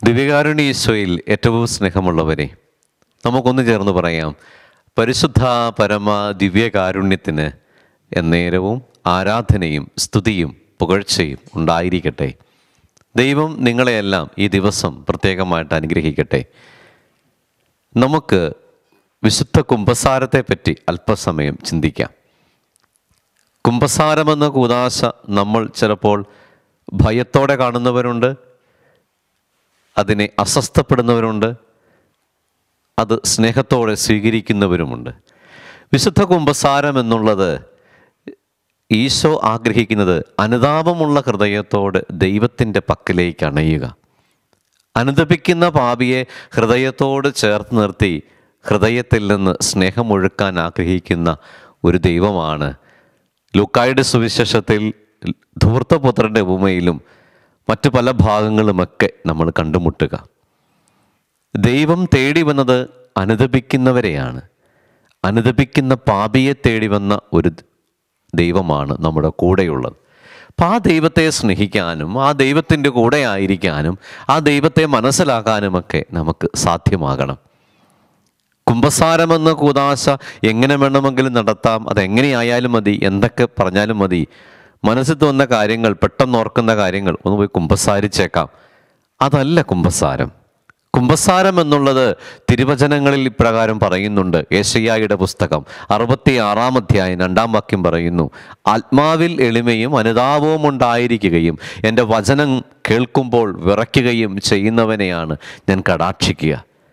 ദിവ്യകാരുണ്യ ഈശോയിൽ ഏറ്റവും സ്നേഹമുള്ളവരെ നമുക്കൊന്ന് ചേർന്ന് പറയാം പരിശുദ്ധ പരമ ദിവ്യകാരുണ്യത്തിന് എന്നേരവും ആരാധനയും സ്തുതിയും പുകഴ്ചയും ഉണ്ടായിരിക്കട്ടെ ദൈവം നിങ്ങളെയെല്ലാം ഈ ദിവസം പ്രത്യേകമായിട്ട് അനുഗ്രഹിക്കട്ടെ നമുക്ക് വിശുദ്ധ കുംഭസാരത്തെ പറ്റി അല്പസമയം ചിന്തിക്കാം കുംഭസാരമെന്ന കൂതാശ നമ്മൾ ചിലപ്പോൾ ഭയത്തോടെ കാണുന്നവരുണ്ട് അതിനെ അസ്വസ്ഥപ്പെടുന്നവരുണ്ട് അത് സ്നേഹത്തോടെ സ്വീകരിക്കുന്നവരുമുണ്ട് വിശുദ്ധ കുംഭസാരം എന്നുള്ളത് ഈശോ ആഗ്രഹിക്കുന്നത് അനുതാപമുള്ള ഹൃദയത്തോട് ദൈവത്തിൻ്റെ പക്കലേക്ക് അണയുക അനുദപിക്കുന്ന പാപിയെ ഹൃദയത്തോട് ചേർത്ത് നിർത്തി ഹൃദയത്തിൽ നിന്ന് സ്നേഹമൊഴുക്കാൻ ആഗ്രഹിക്കുന്ന ഒരു ദൈവമാണ് ലൂക്കായുടെ സുവിശേഷത്തിൽ ധൂർത്തപുത്രൻ്റെ ഉപമയിലും മറ്റു പല ഭാഗങ്ങളുമൊക്കെ നമ്മൾ കണ്ടുമുട്ടുക ദൈവം തേടി വന്നത് അനുദപിക്കുന്നവരെയാണ് അനുദപിക്കുന്ന പാപിയെ തേടി വന്ന ഒരു ദൈവമാണ് നമ്മുടെ കൂടെയുള്ളത് അപ്പം ആ ദൈവത്തെ സ്നേഹിക്കാനും ആ ദൈവത്തിൻ്റെ കൂടെ ആയിരിക്കാനും ആ ദൈവത്തെ മനസ്സിലാക്കാനുമൊക്കെ നമുക്ക് സാധ്യമാകണം കുംഭസാരമെന്ന കൂതാശ എങ്ങനെ വേണമെങ്കിലും നടത്താം അതെങ്ങനെയായാലും മതി എന്തൊക്കെ പറഞ്ഞാലും മതി മനസ്സിൽ തോന്നുന്ന കാര്യങ്ങൾ പെട്ടെന്ന് ഓർക്കുന്ന കാര്യങ്ങൾ ഒന്ന് പോയി കുംഭസാരിച്ചേക്കാം അതല്ല കുംഭസാരം കുംഭസാരം എന്നുള്ളത് തിരുവചനങ്ങളിൽ ഇപ്രകാരം പറയുന്നുണ്ട് ഏഷയ്യായുടെ പുസ്തകം അറുപത്തി ആറാം അധ്യായം രണ്ടാം വാക്യം പറയുന്നു ആത്മാവിൽ എളിമയും അനുതാപവും ഉണ്ടായിരിക്കുകയും എൻ്റെ വചനം കേൾക്കുമ്പോൾ വിറയ്ക്കുകയും ചെയ്യുന്നവനെയാണ് ഞാൻ കടാക്ഷിക്കുക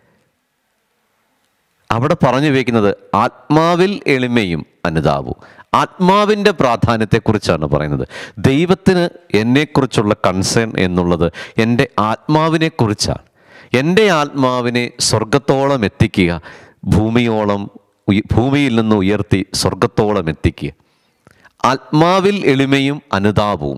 അവിടെ പറഞ്ഞു വയ്ക്കുന്നത് ആത്മാവിൽ എളിമയും അനുതാപവും ആത്മാവിൻ്റെ പ്രാധാന്യത്തെക്കുറിച്ചാണ് പറയുന്നത് ദൈവത്തിന് എന്നെക്കുറിച്ചുള്ള കൺസേൺ എന്നുള്ളത് എൻ്റെ ആത്മാവിനെക്കുറിച്ചാണ് എൻ്റെ ആത്മാവിനെ സ്വർഗത്തോളം എത്തിക്കുക ഭൂമിയോളം ഉയ- ഭൂമിയിൽ നിന്ന് ഉയർത്തി സ്വർഗത്തോളം എത്തിക്കുക ആത്മാവിൽ എളിമയും അനുതാപവും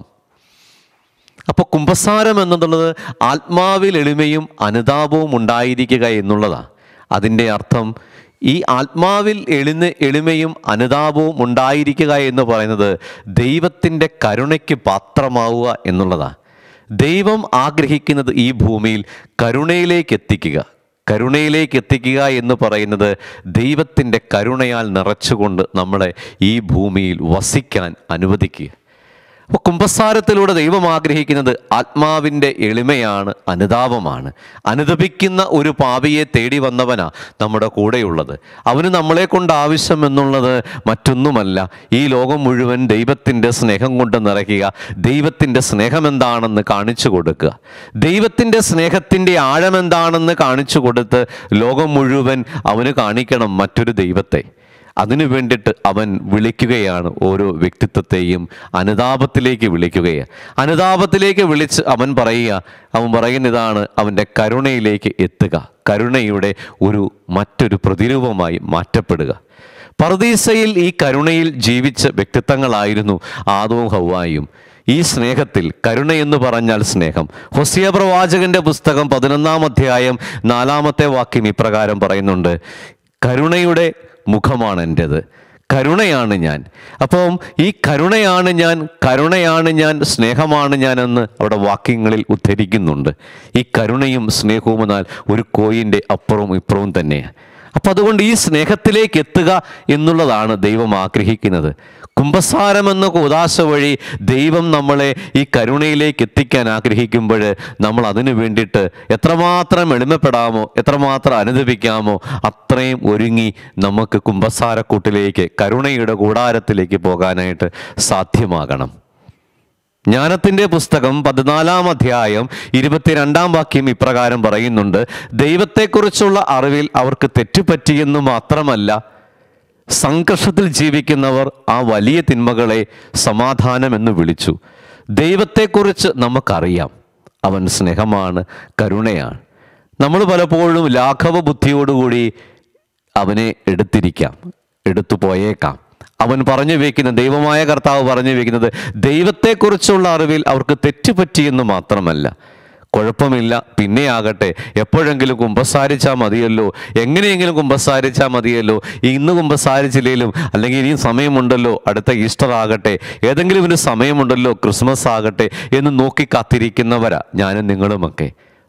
അപ്പോൾ കുംഭസാരം എന്നുള്ളത് ആത്മാവിൽ എളിമയും അനുതാപവും ഉണ്ടായിരിക്കുക എന്നുള്ളതാണ് അതിൻ്റെ അർത്ഥം ഈ ആത്മാവിൽ എളിന എളിമയും അനുതാപവും ഉണ്ടായിരിക്കുക എന്ന് പറയുന്നത് ദൈവത്തിൻ്റെ കരുണയ്ക്ക് പാത്രമാവുക എന്നുള്ളതാണ് ദൈവം ആഗ്രഹിക്കുന്നത് ഈ ഭൂമിയിൽ കരുണയിലേക്ക് എത്തിക്കുക കരുണയിലേക്ക് എത്തിക്കുക എന്ന് പറയുന്നത് ദൈവത്തിൻ്റെ കരുണയാൽ നിറച്ചുകൊണ്ട് നമ്മളെ ഈ ഭൂമിയിൽ വസിക്കാൻ അനുവദിക്കുക അപ്പോൾ കുംഭസാരത്തിലൂടെ ദൈവം ആഗ്രഹിക്കുന്നത് ആത്മാവിൻ്റെ എളിമയാണ് അനുതാപമാണ് അനുദപിക്കുന്ന ഒരു പാപിയെ തേടി വന്നവനാ നമ്മുടെ കൂടെയുള്ളത് അവന് നമ്മളെ കൊണ്ട് ആവശ്യം എന്നുള്ളത് മറ്റൊന്നുമല്ല ഈ ലോകം മുഴുവൻ ദൈവത്തിൻ്റെ സ്നേഹം കൊണ്ട് നിറയ്ക്കുക ദൈവത്തിൻ്റെ സ്നേഹം എന്താണെന്ന് കാണിച്ചു കൊടുക്കുക ദൈവത്തിൻ്റെ സ്നേഹത്തിൻ്റെ ആഴം എന്താണെന്ന് കാണിച്ചു കൊടുത്ത് ലോകം മുഴുവൻ അവന് കാണിക്കണം മറ്റൊരു ദൈവത്തെ അതിനു വേണ്ടിയിട്ട് അവൻ വിളിക്കുകയാണ് ഓരോ വ്യക്തിത്വത്തെയും അനുതാപത്തിലേക്ക് വിളിക്കുകയാണ് അനുതാപത്തിലേക്ക് വിളിച്ച് അവൻ പറയുക അവൻ പറയുന്ന ഇതാണ് അവൻ്റെ കരുണയിലേക്ക് എത്തുക കരുണയുടെ ഒരു മറ്റൊരു പ്രതിരൂപമായി മാറ്റപ്പെടുക പർദീസയിൽ ഈ കരുണയിൽ ജീവിച്ച വ്യക്തിത്വങ്ങളായിരുന്നു ആദവും ഹൗവായും ഈ സ്നേഹത്തിൽ കരുണ എന്ന് പറഞ്ഞാൽ സ്നേഹം ഹൊസിയ പ്രവാചകന്റെ പുസ്തകം പതിനൊന്നാം അധ്യായം നാലാമത്തെ വാക്യം ഇപ്രകാരം പറയുന്നുണ്ട് കരുണയുടെ മുഖമാണ് എൻ്റെത് കരുണയാണ് ഞാൻ അപ്പം ഈ കരുണയാണ് ഞാൻ കരുണയാണ് ഞാൻ സ്നേഹമാണ് ഞാൻ എന്ന് അവിടെ വാക്യങ്ങളിൽ ഉദ്ധരിക്കുന്നുണ്ട് ഈ കരുണയും സ്നേഹവും എന്നാൽ ഒരു കോയിൻ്റെ അപ്പുറവും ഇപ്പുറവും തന്നെയാണ് അപ്പം അതുകൊണ്ട് ഈ സ്നേഹത്തിലേക്ക് എത്തുക എന്നുള്ളതാണ് ദൈവം ആഗ്രഹിക്കുന്നത് കുംഭസാരം എന്ന കൂതാശ വഴി ദൈവം നമ്മളെ ഈ കരുണയിലേക്ക് എത്തിക്കാൻ ആഗ്രഹിക്കുമ്പോൾ നമ്മൾ അതിനു വേണ്ടിയിട്ട് എത്രമാത്രം എളിമപ്പെടാമോ എത്രമാത്രം അനുദപിക്കാമോ അത്രയും ഒരുങ്ങി നമുക്ക് കുംഭസാരക്കൂട്ടിലേക്ക് കരുണയുടെ കൂടാരത്തിലേക്ക് പോകാനായിട്ട് സാധ്യമാകണം ജ്ഞാനത്തിൻ്റെ പുസ്തകം പതിനാലാം അധ്യായം ഇരുപത്തിരണ്ടാം വാക്യം ഇപ്രകാരം പറയുന്നുണ്ട് ദൈവത്തെക്കുറിച്ചുള്ള അറിവിൽ അവർക്ക് തെറ്റുപറ്റിയെന്ന് മാത്രമല്ല സംഘർഷത്തിൽ ജീവിക്കുന്നവർ ആ വലിയ തിന്മകളെ സമാധാനമെന്ന് വിളിച്ചു ദൈവത്തെക്കുറിച്ച് നമുക്കറിയാം അവൻ സ്നേഹമാണ് കരുണയാണ് നമ്മൾ പലപ്പോഴും ലാഘവ ബുദ്ധിയോടുകൂടി അവനെ എടുത്തിരിക്കാം എടുത്തു പോയേക്കാം അവൻ പറഞ്ഞു വെക്കുന്ന ദൈവമായ കർത്താവ് പറഞ്ഞു വെക്കുന്നത് ദൈവത്തെക്കുറിച്ചുള്ള അറിവിൽ അവർക്ക് തെറ്റുപറ്റിയെന്ന് മാത്രമല്ല കുഴപ്പമില്ല പിന്നെയാകട്ടെ എപ്പോഴെങ്കിലും കുമ്പസാരിച്ചാൽ മതിയല്ലോ എങ്ങനെയെങ്കിലും കുമ്പസാരിച്ചാൽ മതിയല്ലോ ഇന്ന് കുമ്പസാരിച്ചില്ലെങ്കിലും അല്ലെങ്കിൽ ഇനിയും സമയമുണ്ടല്ലോ അടുത്ത ഈസ്റ്റർ ആകട്ടെ ഏതെങ്കിലും ഒരു സമയമുണ്ടല്ലോ ക്രിസ്മസ് ആകട്ടെ എന്ന് നോക്കി കാത്തിരിക്കുന്നവരാ ഞാനും നിങ്ങളുമൊക്കെ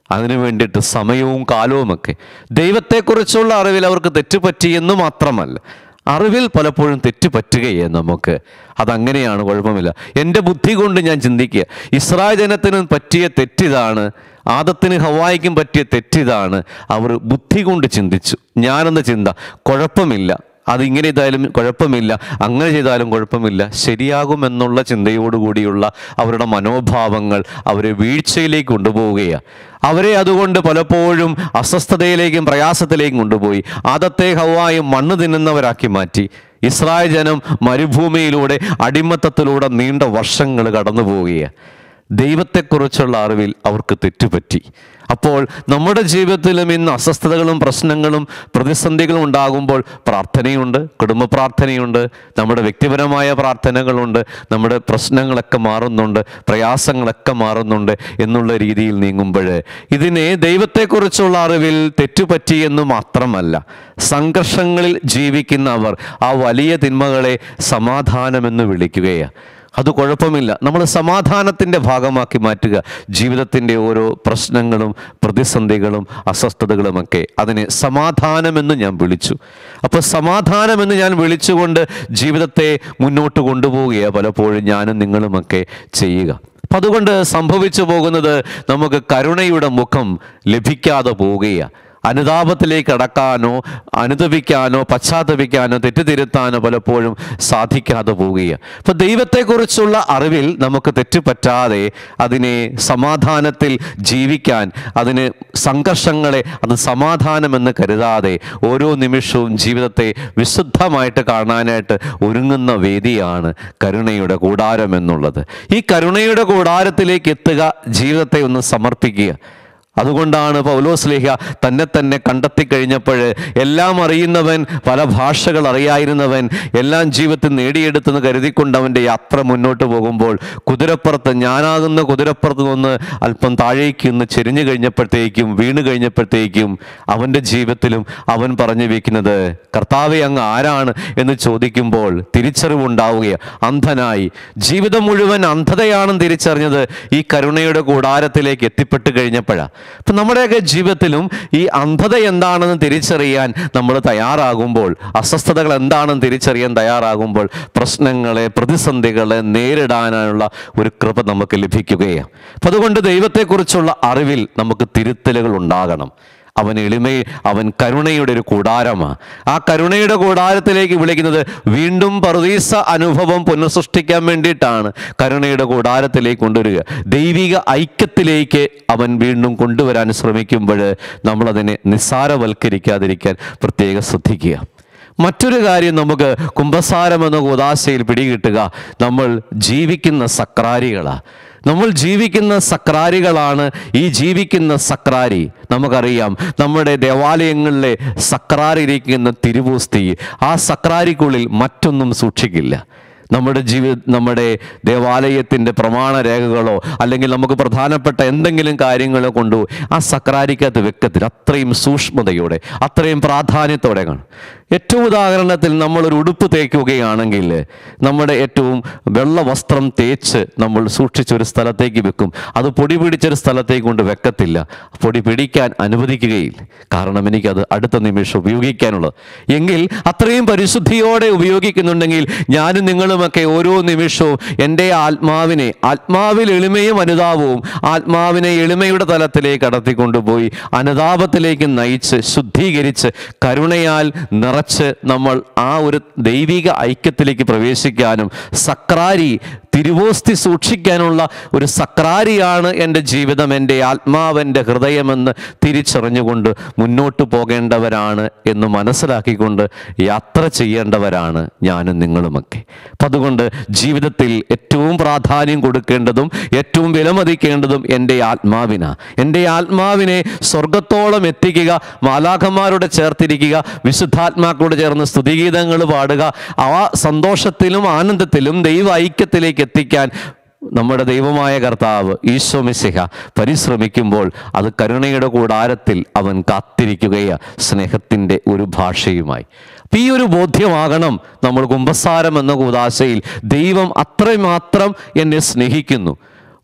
അതിനു വേണ്ടിയിട്ട് സമയവും കാലവുമൊക്കെ ദൈവത്തെക്കുറിച്ചുള്ള അറിവിൽ അവർക്ക് തെറ്റുപറ്റി എന്ന് മാത്രമല്ല അറിവിൽ പലപ്പോഴും തെറ്റ് പറ്റുകയേ നമുക്ക് അതങ്ങനെയാണ് കുഴപ്പമില്ല എൻ്റെ ബുദ്ധി കൊണ്ട് ഞാൻ ചിന്തിക്കുക ഇസ്രായേൽ ജനത്തിന് പറ്റിയ തെറ്റിതാണ് ആദത്തിന് ഹവായിക്കും പറ്റിയ തെറ്റിതാണ് അവർ ബുദ്ധി കൊണ്ട് ചിന്തിച്ചു ഞാനെന്ന ചിന്ത കുഴപ്പമില്ല അതിങ്ങനെ ചെയ്താലും കുഴപ്പമില്ല അങ്ങനെ ചെയ്താലും കുഴപ്പമില്ല ശരിയാകുമെന്നുള്ള ചിന്തയോടുകൂടിയുള്ള അവരുടെ മനോഭാവങ്ങൾ അവരെ വീഴ്ചയിലേക്ക് കൊണ്ടുപോവുകയാണ് അവരെ അതുകൊണ്ട് പലപ്പോഴും അസ്വസ്ഥതയിലേക്കും പ്രയാസത്തിലേക്കും കൊണ്ടുപോയി ആദത്തെ ഹവായും മണ്ണ് തിന്നുന്നവരാക്കി മാറ്റി ഇസ്രായേൽ ജനം മരുഭൂമിയിലൂടെ അടിമത്തത്തിലൂടെ നീണ്ട വർഷങ്ങൾ കടന്നു പോവുകയാണ് ദൈവത്തെക്കുറിച്ചുള്ള അറിവിൽ അവർക്ക് തെറ്റുപറ്റി അപ്പോൾ നമ്മുടെ ജീവിതത്തിലും ഇന്ന് അസ്വസ്ഥതകളും പ്രശ്നങ്ങളും പ്രതിസന്ധികളും ഉണ്ടാകുമ്പോൾ പ്രാർത്ഥനയുണ്ട് കുടുംബ പ്രാർത്ഥനയുണ്ട് നമ്മുടെ വ്യക്തിപരമായ പ്രാർത്ഥനകളുണ്ട് നമ്മുടെ പ്രശ്നങ്ങളൊക്കെ മാറുന്നുണ്ട് പ്രയാസങ്ങളൊക്കെ മാറുന്നുണ്ട് എന്നുള്ള രീതിയിൽ നീങ്ങുമ്പോൾ ഇതിനെ ദൈവത്തെക്കുറിച്ചുള്ള അറിവിൽ തെറ്റുപറ്റി എന്ന് മാത്രമല്ല സംഘർഷങ്ങളിൽ ജീവിക്കുന്നവർ ആ വലിയ തിന്മകളെ സമാധാനമെന്ന് വിളിക്കുകയാണ് അത് കുഴപ്പമില്ല നമ്മൾ സമാധാനത്തിൻ്റെ ഭാഗമാക്കി മാറ്റുക ജീവിതത്തിൻ്റെ ഓരോ പ്രശ്നങ്ങളും പ്രതിസന്ധികളും അസ്വസ്ഥതകളുമൊക്കെ അതിനെ സമാധാനമെന്ന് ഞാൻ വിളിച്ചു അപ്പോൾ സമാധാനമെന്ന് ഞാൻ വിളിച്ചുകൊണ്ട് ജീവിതത്തെ മുന്നോട്ട് കൊണ്ടുപോവുകയാണ് പലപ്പോഴും ഞാനും നിങ്ങളുമൊക്കെ ചെയ്യുക അപ്പം അതുകൊണ്ട് സംഭവിച്ചു പോകുന്നത് നമുക്ക് കരുണയുടെ മുഖം ലഭിക്കാതെ പോവുകയാണ് അനുതാപത്തിലേക്ക് അടക്കാനോ അനുദപിക്കാനോ പശ്ചാത്തപിക്കാനോ തെറ്റുതിരുത്താനോ പലപ്പോഴും സാധിക്കാതെ പോവുകയാണ് അപ്പോൾ ദൈവത്തെക്കുറിച്ചുള്ള അറിവിൽ നമുക്ക് തെറ്റുപറ്റാതെ അതിനെ സമാധാനത്തിൽ ജീവിക്കാൻ അതിന് സംഘർഷങ്ങളെ അത് സമാധാനമെന്ന് കരുതാതെ ഓരോ നിമിഷവും ജീവിതത്തെ വിശുദ്ധമായിട്ട് കാണാനായിട്ട് ഒരുങ്ങുന്ന വേദിയാണ് കരുണയുടെ കൂടാരം എന്നുള്ളത് ഈ കരുണയുടെ കൂടാരത്തിലേക്ക് എത്തുക ജീവിതത്തെ ഒന്ന് സമർപ്പിക്കുക അതുകൊണ്ടാണ് പൗലോസ്ലേഹ തന്നെ തന്നെ കണ്ടെത്തി കഴിഞ്ഞപ്പോൾ എല്ലാം അറിയുന്നവൻ പല ഭാഷകൾ അറിയായിരുന്നവൻ എല്ലാം ജീവിതത്തിൽ നേടിയെടുത്തെന്ന് കരുതിക്കൊണ്ട് അവൻ്റെ യാത്ര മുന്നോട്ട് പോകുമ്പോൾ കുതിരപ്പുറത്ത് ഞാനാകുന്ന കുതിരപ്പുറത്ത് നിന്ന് അല്പം താഴേക്ക് നിന്ന് ചെരിഞ്ഞു കഴിഞ്ഞപ്പോഴത്തേക്കും വീണ് കഴിഞ്ഞപ്പോഴത്തേക്കും അവൻ്റെ ജീവിതത്തിലും അവൻ പറഞ്ഞു വെക്കുന്നത് കർത്താവെ അങ്ങ് ആരാണ് എന്ന് ചോദിക്കുമ്പോൾ തിരിച്ചറിവുണ്ടാവുകയാണ് അന്ധനായി ജീവിതം മുഴുവൻ അന്ധതയാണെന്ന് തിരിച്ചറിഞ്ഞത് ഈ കരുണയുടെ കൂടാരത്തിലേക്ക് എത്തിപ്പെട്ട് കഴിഞ്ഞപ്പോഴാണ് അപ്പം നമ്മുടെയൊക്കെ ജീവിതത്തിലും ഈ അന്ധത എന്താണെന്ന് തിരിച്ചറിയാൻ നമ്മൾ തയ്യാറാകുമ്പോൾ അസ്വസ്ഥതകൾ എന്താണെന്ന് തിരിച്ചറിയാൻ തയ്യാറാകുമ്പോൾ പ്രശ്നങ്ങളെ പ്രതിസന്ധികളെ നേരിടാനുള്ള ഒരു കൃപ നമുക്ക് ലഭിക്കുകയാണ് അപ്പം അതുകൊണ്ട് ദൈവത്തെക്കുറിച്ചുള്ള അറിവിൽ നമുക്ക് തിരുത്തലുകൾ ഉണ്ടാകണം അവൻ എളിമയെ അവൻ കരുണയുടെ ഒരു കൂടാരമാണ് ആ കരുണയുടെ കൂടാരത്തിലേക്ക് വിളിക്കുന്നത് വീണ്ടും പറുദീസ അനുഭവം പുനഃസൃഷ്ടിക്കാൻ വേണ്ടിയിട്ടാണ് കരുണയുടെ കൂടാരത്തിലേക്ക് കൊണ്ടുവരിക ദൈവിക ഐക്യത്തിലേക്ക് അവൻ വീണ്ടും കൊണ്ടുവരാൻ ശ്രമിക്കുമ്പോൾ നമ്മളതിനെ നിസ്സാരവൽക്കരിക്കാതിരിക്കാൻ പ്രത്യേകം ശ്രദ്ധിക്കുക മറ്റൊരു കാര്യം നമുക്ക് കുംഭസാരം എന്ന കൂതാശയിൽ പിടികിട്ടുക നമ്മൾ ജീവിക്കുന്ന സക്രാരികളാണ് നമ്മൾ ജീവിക്കുന്ന സക്രാരികളാണ് ഈ ജീവിക്കുന്ന സക്രാരി നമുക്കറിയാം നമ്മുടെ ദേവാലയങ്ങളിലെ സക്രാരിയിരിക്കുന്ന തിരുവൂസ്തി ആ സക്രാരിക്കുള്ളിൽ മറ്റൊന്നും സൂക്ഷിക്കില്ല നമ്മുടെ ജീവി നമ്മുടെ ദേവാലയത്തിൻ്റെ പ്രമാണ രേഖകളോ അല്ലെങ്കിൽ നമുക്ക് പ്രധാനപ്പെട്ട എന്തെങ്കിലും കാര്യങ്ങളോ കൊണ്ടു ആ സക്രാരിക്കകത്ത് വെക്കത്തില്ല അത്രയും സൂക്ഷ്മതയോടെ അത്രയും പ്രാധാന്യത്തോടെ കാണും ഏറ്റവും ഉദാഹരണത്തിൽ നമ്മളൊരു ഉടുപ്പ് തേക്കുകയാണെങ്കിൽ നമ്മുടെ ഏറ്റവും വെള്ള വസ്ത്രം തേച്ച് നമ്മൾ സൂക്ഷിച്ചൊരു സ്ഥലത്തേക്ക് വെക്കും അത് പൊടി പിടിച്ചൊരു സ്ഥലത്തേക്ക് കൊണ്ട് വെക്കത്തില്ല പൊടി പിടിക്കാൻ അനുവദിക്കുകയില്ല കാരണം എനിക്കത് അടുത്ത നിമിഷം ഉപയോഗിക്കാനുള്ളത് എങ്കിൽ അത്രയും പരിശുദ്ധിയോടെ ഉപയോഗിക്കുന്നുണ്ടെങ്കിൽ ഞാനും നിങ്ങളുമൊക്കെ ഓരോ നിമിഷവും എൻ്റെ ആത്മാവിനെ ആത്മാവിൽ എളിമയും അനുതാപവും ആത്മാവിനെ എളിമയുടെ തലത്തിലേക്ക് കടത്തിക്കൊണ്ടുപോയി അനുതാപത്തിലേക്ക് നയിച്ച് ശുദ്ധീകരിച്ച് കരുണയാൽ നിറച്ച് നമ്മൾ ആ ഒരു ദൈവിക ഐക്യത്തിലേക്ക് പ്രവേശിക്കാനും സക്രാരി തിരുവോസ്തി സൂക്ഷിക്കാനുള്ള ഒരു സക്രാരിയാണ് എൻ്റെ ജീവിതം എൻ്റെ ആത്മാവെൻ്റെ ഹൃദയമെന്ന് തിരിച്ചറിഞ്ഞുകൊണ്ട് മുന്നോട്ട് പോകേണ്ടവരാണ് എന്ന് മനസ്സിലാക്കിക്കൊണ്ട് യാത്ര ചെയ്യേണ്ടവരാണ് ഞാനും നിങ്ങളുമൊക്കെ അപ്പം അതുകൊണ്ട് ജീവിതത്തിൽ ഏറ്റവും പ്രാധാന്യം കൊടുക്കേണ്ടതും ഏറ്റവും വിലമതിക്കേണ്ടതും എൻ്റെ ആത്മാവിനാ എൻ്റെ ആത്മാവിനെ സ്വർഗത്തോളം എത്തിക്കുക മാലാഖന്മാരോട് ചേർത്തിരിക്കുക വിശുദ്ധാത്മാക്കളോട് ചേർന്ന് സ്തുതിഗീതങ്ങൾ പാടുക ആ സന്തോഷത്തിലും ആനന്ദത്തിലും ദൈവ ഐക്യത്തിലേക്ക് എത്തിക്കാൻ നമ്മുടെ ദൈവമായ കർത്താവ് ഈശോ മിശിഹ പരിശ്രമിക്കുമ്പോൾ അത് കരുണയുടെ കൂടാരത്തിൽ അവൻ കാത്തിരിക്കുകയാണ് സ്നേഹത്തിൻ്റെ ഒരു ഭാഷയുമായി അപ്പം ഈ ഒരു ബോധ്യമാകണം നമ്മൾ കുംഭസാരം എന്ന കൂതാശയിൽ ദൈവം അത്രമാത്രം എന്നെ സ്നേഹിക്കുന്നു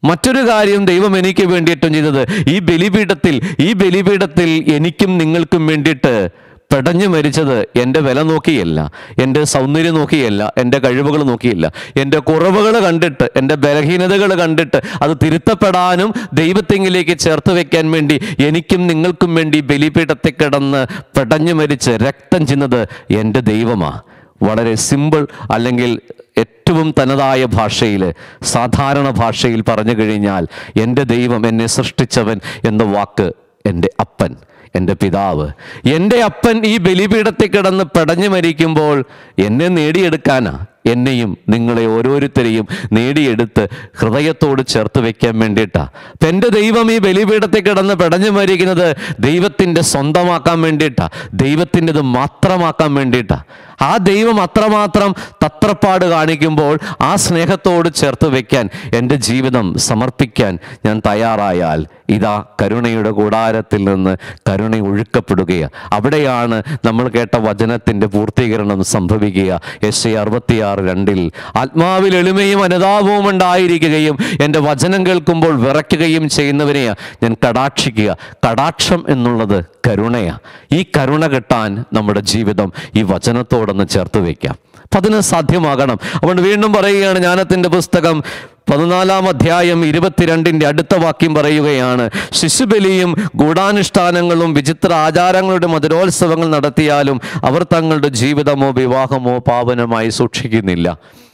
മറ്റൊരു കാര്യം ദൈവം എനിക്ക് വേണ്ടിയിട്ടും ചെയ്തത് ഈ ബലിപീഠത്തിൽ ഈ ബലിപീഠത്തിൽ എനിക്കും നിങ്ങൾക്കും വേണ്ടിയിട്ട് പെടഞ്ഞു മരിച്ചത് എൻ്റെ വില നോക്കിയല്ല എൻ്റെ സൗന്ദര്യം നോക്കിയല്ല എൻ്റെ കഴിവുകൾ നോക്കിയില്ല എൻ്റെ കുറവുകൾ കണ്ടിട്ട് എൻ്റെ ബലഹീനതകൾ കണ്ടിട്ട് അത് തിരുത്തപ്പെടാനും ദൈവത്തെങ്കിലേക്ക് ചേർത്ത് വെക്കാൻ വേണ്ടി എനിക്കും നിങ്ങൾക്കും വേണ്ടി ബലിപീഠത്തിൽ കിടന്ന് പെടഞ്ഞു മരിച്ച് രക്തം ചിന്നത് എൻ്റെ ദൈവമാണ് വളരെ സിമ്പിൾ അല്ലെങ്കിൽ ഏറ്റവും തനതായ ഭാഷയിൽ സാധാരണ ഭാഷയിൽ പറഞ്ഞു കഴിഞ്ഞാൽ എൻ്റെ ദൈവം എന്നെ സൃഷ്ടിച്ചവൻ എന്ന വാക്ക് എൻ്റെ അപ്പൻ എൻ്റെ പിതാവ് എൻ്റെ അപ്പൻ ഈ ബലിപീഠത്തിൽ കിടന്ന് പെടഞ്ഞു മരിക്കുമ്പോൾ എന്നെ നേടിയെടുക്കാനാ എന്നെയും നിങ്ങളെ ഓരോരുത്തരെയും നേടിയെടുത്ത് ഹൃദയത്തോട് ചേർത്ത് വെക്കാൻ വേണ്ടിയിട്ടാ അപ്പം എൻ്റെ ദൈവം ഈ ബലിപീഠത്തിൽ കിടന്ന് പെടഞ്ഞു മരിക്കുന്നത് ദൈവത്തിൻ്റെ സ്വന്തമാക്കാൻ വേണ്ടിയിട്ടാ ദൈവത്തിൻ്റെത് മാത്രമാക്കാൻ വേണ്ടിയിട്ടാ ആ ദൈവം അത്രമാത്രം തത്രപ്പാട് കാണിക്കുമ്പോൾ ആ സ്നേഹത്തോട് ചേർത്ത് വെക്കാൻ എൻ്റെ ജീവിതം സമർപ്പിക്കാൻ ഞാൻ തയ്യാറായാൽ ഇതാ കരുണയുടെ കൂടാരത്തിൽ നിന്ന് കരുണ ഒഴുക്കപ്പെടുകയാണ് അവിടെയാണ് നമ്മൾ കേട്ട വചനത്തിൻ്റെ പൂർത്തീകരണം സംഭവിക്കുക എസ് എ അറുപത്തിയാറ് രണ്ടിൽ ആത്മാവിൽ എളിമയും അനുതാപവും ഉണ്ടായിരിക്കുകയും എൻ്റെ വചനം കേൾക്കുമ്പോൾ വിറയ്ക്കുകയും ചെയ്യുന്നവരെയാ ഞാൻ കടാക്ഷിക്കുക കടാക്ഷം എന്നുള്ളത് കരുണയാ ഈ കരുണ കിട്ടാൻ നമ്മുടെ ജീവിതം ഈ വചനത്തോടൊന്ന് ചേർത്ത് വയ്ക്കാം അപ്പം അതിന് സാധ്യമാകണം അതുകൊണ്ട് വീണ്ടും പറയുകയാണ് ജ്ഞാനത്തിൻ്റെ പുസ്തകം പതിനാലാം അധ്യായം ഇരുപത്തിരണ്ടിൻ്റെ അടുത്ത വാക്യം പറയുകയാണ് ശിശുബലിയും ഗൂഢാനുഷ്ഠാനങ്ങളും വിചിത്ര ആചാരങ്ങളുടെ മധുരോത്സവങ്ങൾ നടത്തിയാലും അവർ തങ്ങളുടെ ജീവിതമോ വിവാഹമോ പാവനമായി സൂക്ഷിക്കുന്നില്ല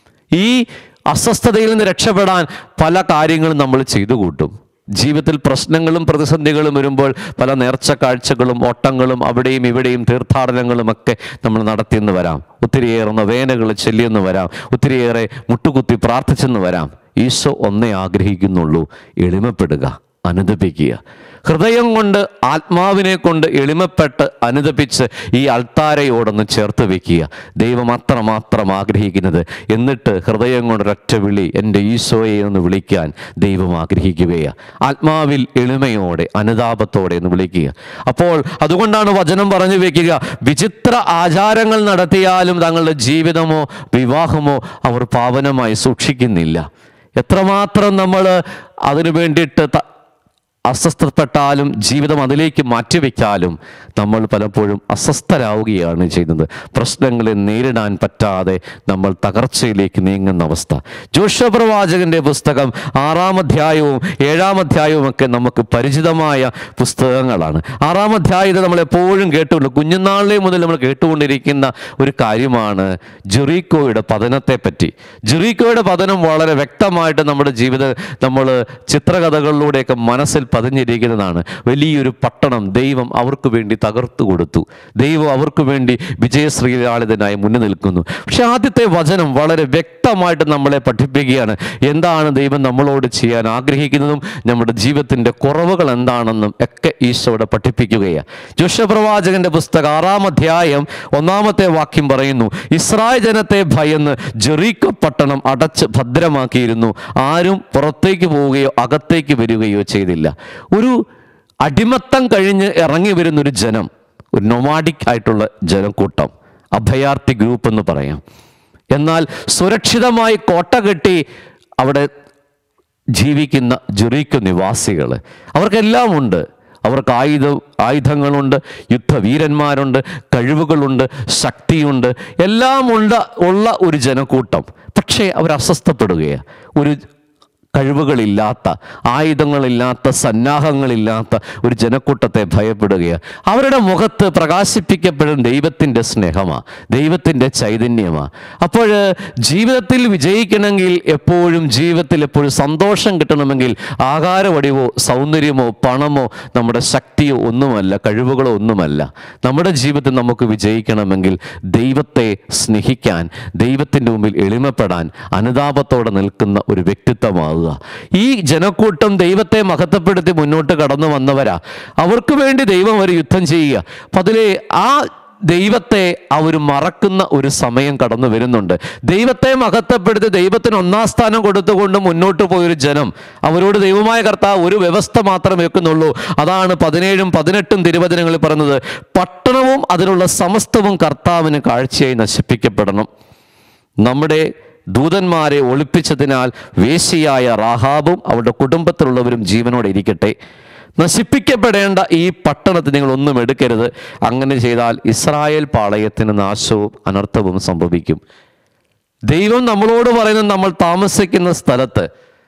ഈ അസ്വസ്ഥതയിൽ നിന്ന് രക്ഷപ്പെടാൻ പല കാര്യങ്ങളും നമ്മൾ ചെയ്തു കൂട്ടും ജീവിതത്തിൽ പ്രശ്നങ്ങളും പ്രതിസന്ധികളും വരുമ്പോൾ പല നേർച്ച കാഴ്ചകളും ഓട്ടങ്ങളും അവിടെയും ഇവിടെയും തീർത്ഥാടനങ്ങളും ഒക്കെ നമ്മൾ നടത്തിയെന്ന് വരാം ഒത്തിരിയേറെ നവേനകൾ ചെല്ലിയെന്ന് വരാം ഒത്തിരിയേറെ മുട്ടുകുത്തി പ്രാർത്ഥിച്ചെന്ന് വരാം ഈശോ ഒന്നേ ആഗ്രഹിക്കുന്നുള്ളൂ എളിമപ്പെടുക അനുദപിക്കുക ഹൃദയം കൊണ്ട് ആത്മാവിനെ കൊണ്ട് എളിമപ്പെട്ട് അനുദപിച്ച് ഈ അൾത്താരയോടൊന്ന് ചേർത്ത് വെക്കുക ദൈവം അത്രമാത്രം ആഗ്രഹിക്കുന്നത് എന്നിട്ട് ഹൃദയം കൊണ്ട് ഒരൊറ്റ വിളി എൻ്റെ ഈശോയെ എന്ന് വിളിക്കാൻ ദൈവം ആഗ്രഹിക്കുകയാണ് ആത്മാവിൽ എളിമയോടെ അനുതാപത്തോടെ എന്ന് വിളിക്കുക അപ്പോൾ അതുകൊണ്ടാണ് വചനം പറഞ്ഞു വെക്കുക വിചിത്ര ആചാരങ്ങൾ നടത്തിയാലും തങ്ങളുടെ ജീവിതമോ വിവാഹമോ അവർ പാവനമായി സൂക്ഷിക്കുന്നില്ല എത്രമാത്രം നമ്മൾ അതിനു വേണ്ടിയിട്ട് ത- അസ്വസ്ഥപ്പെട്ടാലും ജീവിതം അതിലേക്ക് മാറ്റിവെച്ചാലും നമ്മൾ പലപ്പോഴും അസ്വസ്ഥരാവുകയാണ് ചെയ്യുന്നത് പ്രശ്നങ്ങളെ നേരിടാൻ പറ്റാതെ നമ്മൾ തകർച്ചയിലേക്ക് നീങ്ങുന്ന അവസ്ഥ ജോഷ പ്രവാചകന്റെ പുസ്തകം ആറാം അധ്യായവും ഏഴാം അധ്യായവും ഒക്കെ നമുക്ക് പരിചിതമായ പുസ്തകങ്ങളാണ് ആറാം അധ്യായത്തിൽ നമ്മൾ എപ്പോഴും കേട്ടുകൊണ്ട് കുഞ്ഞുനാളിലെ മുതൽ നമ്മൾ കേട്ടുകൊണ്ടിരിക്കുന്ന ഒരു കാര്യമാണ് ജെറീക്കോയുടെ പതനത്തെ പറ്റി ജെറീക്കോയുടെ പതനം വളരെ വ്യക്തമായിട്ട് നമ്മുടെ ജീവിത നമ്മൾ ചിത്രകഥകളിലൂടെയൊക്കെ മനസ്സിൽ പതിഞ്ഞിരിക്കുന്നതാണ് വലിയൊരു പട്ടണം ദൈവം അവർക്ക് വേണ്ടി തകർത്തു കൊടുത്തു ദൈവം അവർക്ക് വേണ്ടി വിജയശ്രീലാളിതനായി മുന്നിൽ നിൽക്കുന്നു പക്ഷെ ആദ്യത്തെ വചനം വളരെ വ്യക്തമായിട്ട് നമ്മളെ പഠിപ്പിക്കുകയാണ് എന്താണ് ദൈവം നമ്മളോട് ചെയ്യാൻ ആഗ്രഹിക്കുന്നതും നമ്മുടെ ജീവിതത്തിൻ്റെ കുറവുകൾ എന്താണെന്നും ഒക്കെ ഈശോടെ പഠിപ്പിക്കുകയാണ് ജോഷപ്രവാചകന്റെ പുസ്തകം ആറാം അധ്യായം ഒന്നാമത്തെ വാക്യം പറയുന്നു ഇസ്രായേൽ ജനത്തെ ഭയന്ന് ജെറീക്കോ പട്ടണം അടച്ച് ഭദ്രമാക്കിയിരുന്നു ആരും പുറത്തേക്ക് പോവുകയോ അകത്തേക്ക് വരികയോ ചെയ്തില്ല ഒരു അടിമത്തം കഴിഞ്ഞ് ഇറങ്ങി വരുന്നൊരു ജനം ഒരു നൊമാഡിക് ആയിട്ടുള്ള ജനക്കൂട്ടം അഭയാർത്ഥി ഗ്രൂപ്പ് എന്ന് പറയാം എന്നാൽ സുരക്ഷിതമായി കോട്ട കെട്ടി അവിടെ ജീവിക്കുന്ന ജെറീക്കോ നിവാസികൾ അവർക്കെല്ലാം ഉണ്ട് അവർക്ക് ആയുധ ആയുധങ്ങളുണ്ട് യുദ്ധവീരന്മാരുണ്ട് കഴിവുകളുണ്ട് ശക്തിയുണ്ട് എല്ലാം ഉണ്ട് ഉള്ള ഒരു ജനക്കൂട്ടം പക്ഷേ അവർ അസ്വസ്ഥപ്പെടുകയാണ് ഒരു കഴിവുകളില്ലാത്ത ആയുധങ്ങളില്ലാത്ത സന്നാഹങ്ങളില്ലാത്ത ഒരു ജനക്കൂട്ടത്തെ ഭയപ്പെടുകയാണ് അവരുടെ മുഖത്ത് പ്രകാശിപ്പിക്കപ്പെടും ദൈവത്തിൻ്റെ സ്നേഹമാണ് ദൈവത്തിൻ്റെ ചൈതന്യമാണ് അപ്പോൾ ജീവിതത്തിൽ വിജയിക്കണമെങ്കിൽ എപ്പോഴും ജീവിതത്തിൽ എപ്പോഴും സന്തോഷം കിട്ടണമെങ്കിൽ ആകാരവടിവോ സൗന്ദര്യമോ പണമോ നമ്മുടെ ശക്തിയോ ഒന്നുമല്ല കഴിവുകളോ ഒന്നുമല്ല നമ്മുടെ ജീവിതത്തിൽ നമുക്ക് വിജയിക്കണമെങ്കിൽ ദൈവത്തെ സ്നേഹിക്കാൻ ദൈവത്തിൻ്റെ മുമ്പിൽ എളിമപ്പെടാൻ അനുതാപത്തോടെ നിൽക്കുന്ന ഒരു വ്യക്തിത്വമാകുക ഈ ജനക്കൂട്ടം ദൈവത്തെ മഹത്വപ്പെടുത്തി മുന്നോട്ട് കടന്നു വന്നവരാ അവർക്ക് വേണ്ടി ദൈവം ഒരു യുദ്ധം ചെയ്യുക അപ്പം അതിലെ ആ ദൈവത്തെ അവർ മറക്കുന്ന ഒരു സമയം കടന്നു വരുന്നുണ്ട് ദൈവത്തെ മഹത്വപ്പെടുത്തി ദൈവത്തിന് ഒന്നാം സ്ഥാനം കൊടുത്തുകൊണ്ട് മുന്നോട്ട് പോയൊരു ജനം അവരോട് ദൈവമായ കർത്താവ് ഒരു വ്യവസ്ഥ മാത്രമേ വെക്കുന്നുള്ളൂ അതാണ് പതിനേഴും പതിനെട്ടും തിരുവചനങ്ങളിൽ പറഞ്ഞത് പട്ടണവും അതിലുള്ള സമസ്തവും കർത്താവിന് കാഴ്ചയായി നശിപ്പിക്കപ്പെടണം നമ്മുടെ ദൂതന്മാരെ ഒളിപ്പിച്ചതിനാൽ വേശിയായ റാഹാബും അവളുടെ കുടുംബത്തിലുള്ളവരും ജീവനോടെ ഇരിക്കട്ടെ നശിപ്പിക്കപ്പെടേണ്ട ഈ പട്ടണത്തിൽ നിങ്ങൾ ഒന്നും എടുക്കരുത് അങ്ങനെ ചെയ്താൽ ഇസ്രായേൽ പാളയത്തിന് നാശവും അനർത്ഥവും സംഭവിക്കും ദൈവം നമ്മളോട് പറയുന്നത് നമ്മൾ താമസിക്കുന്ന സ്ഥലത്ത്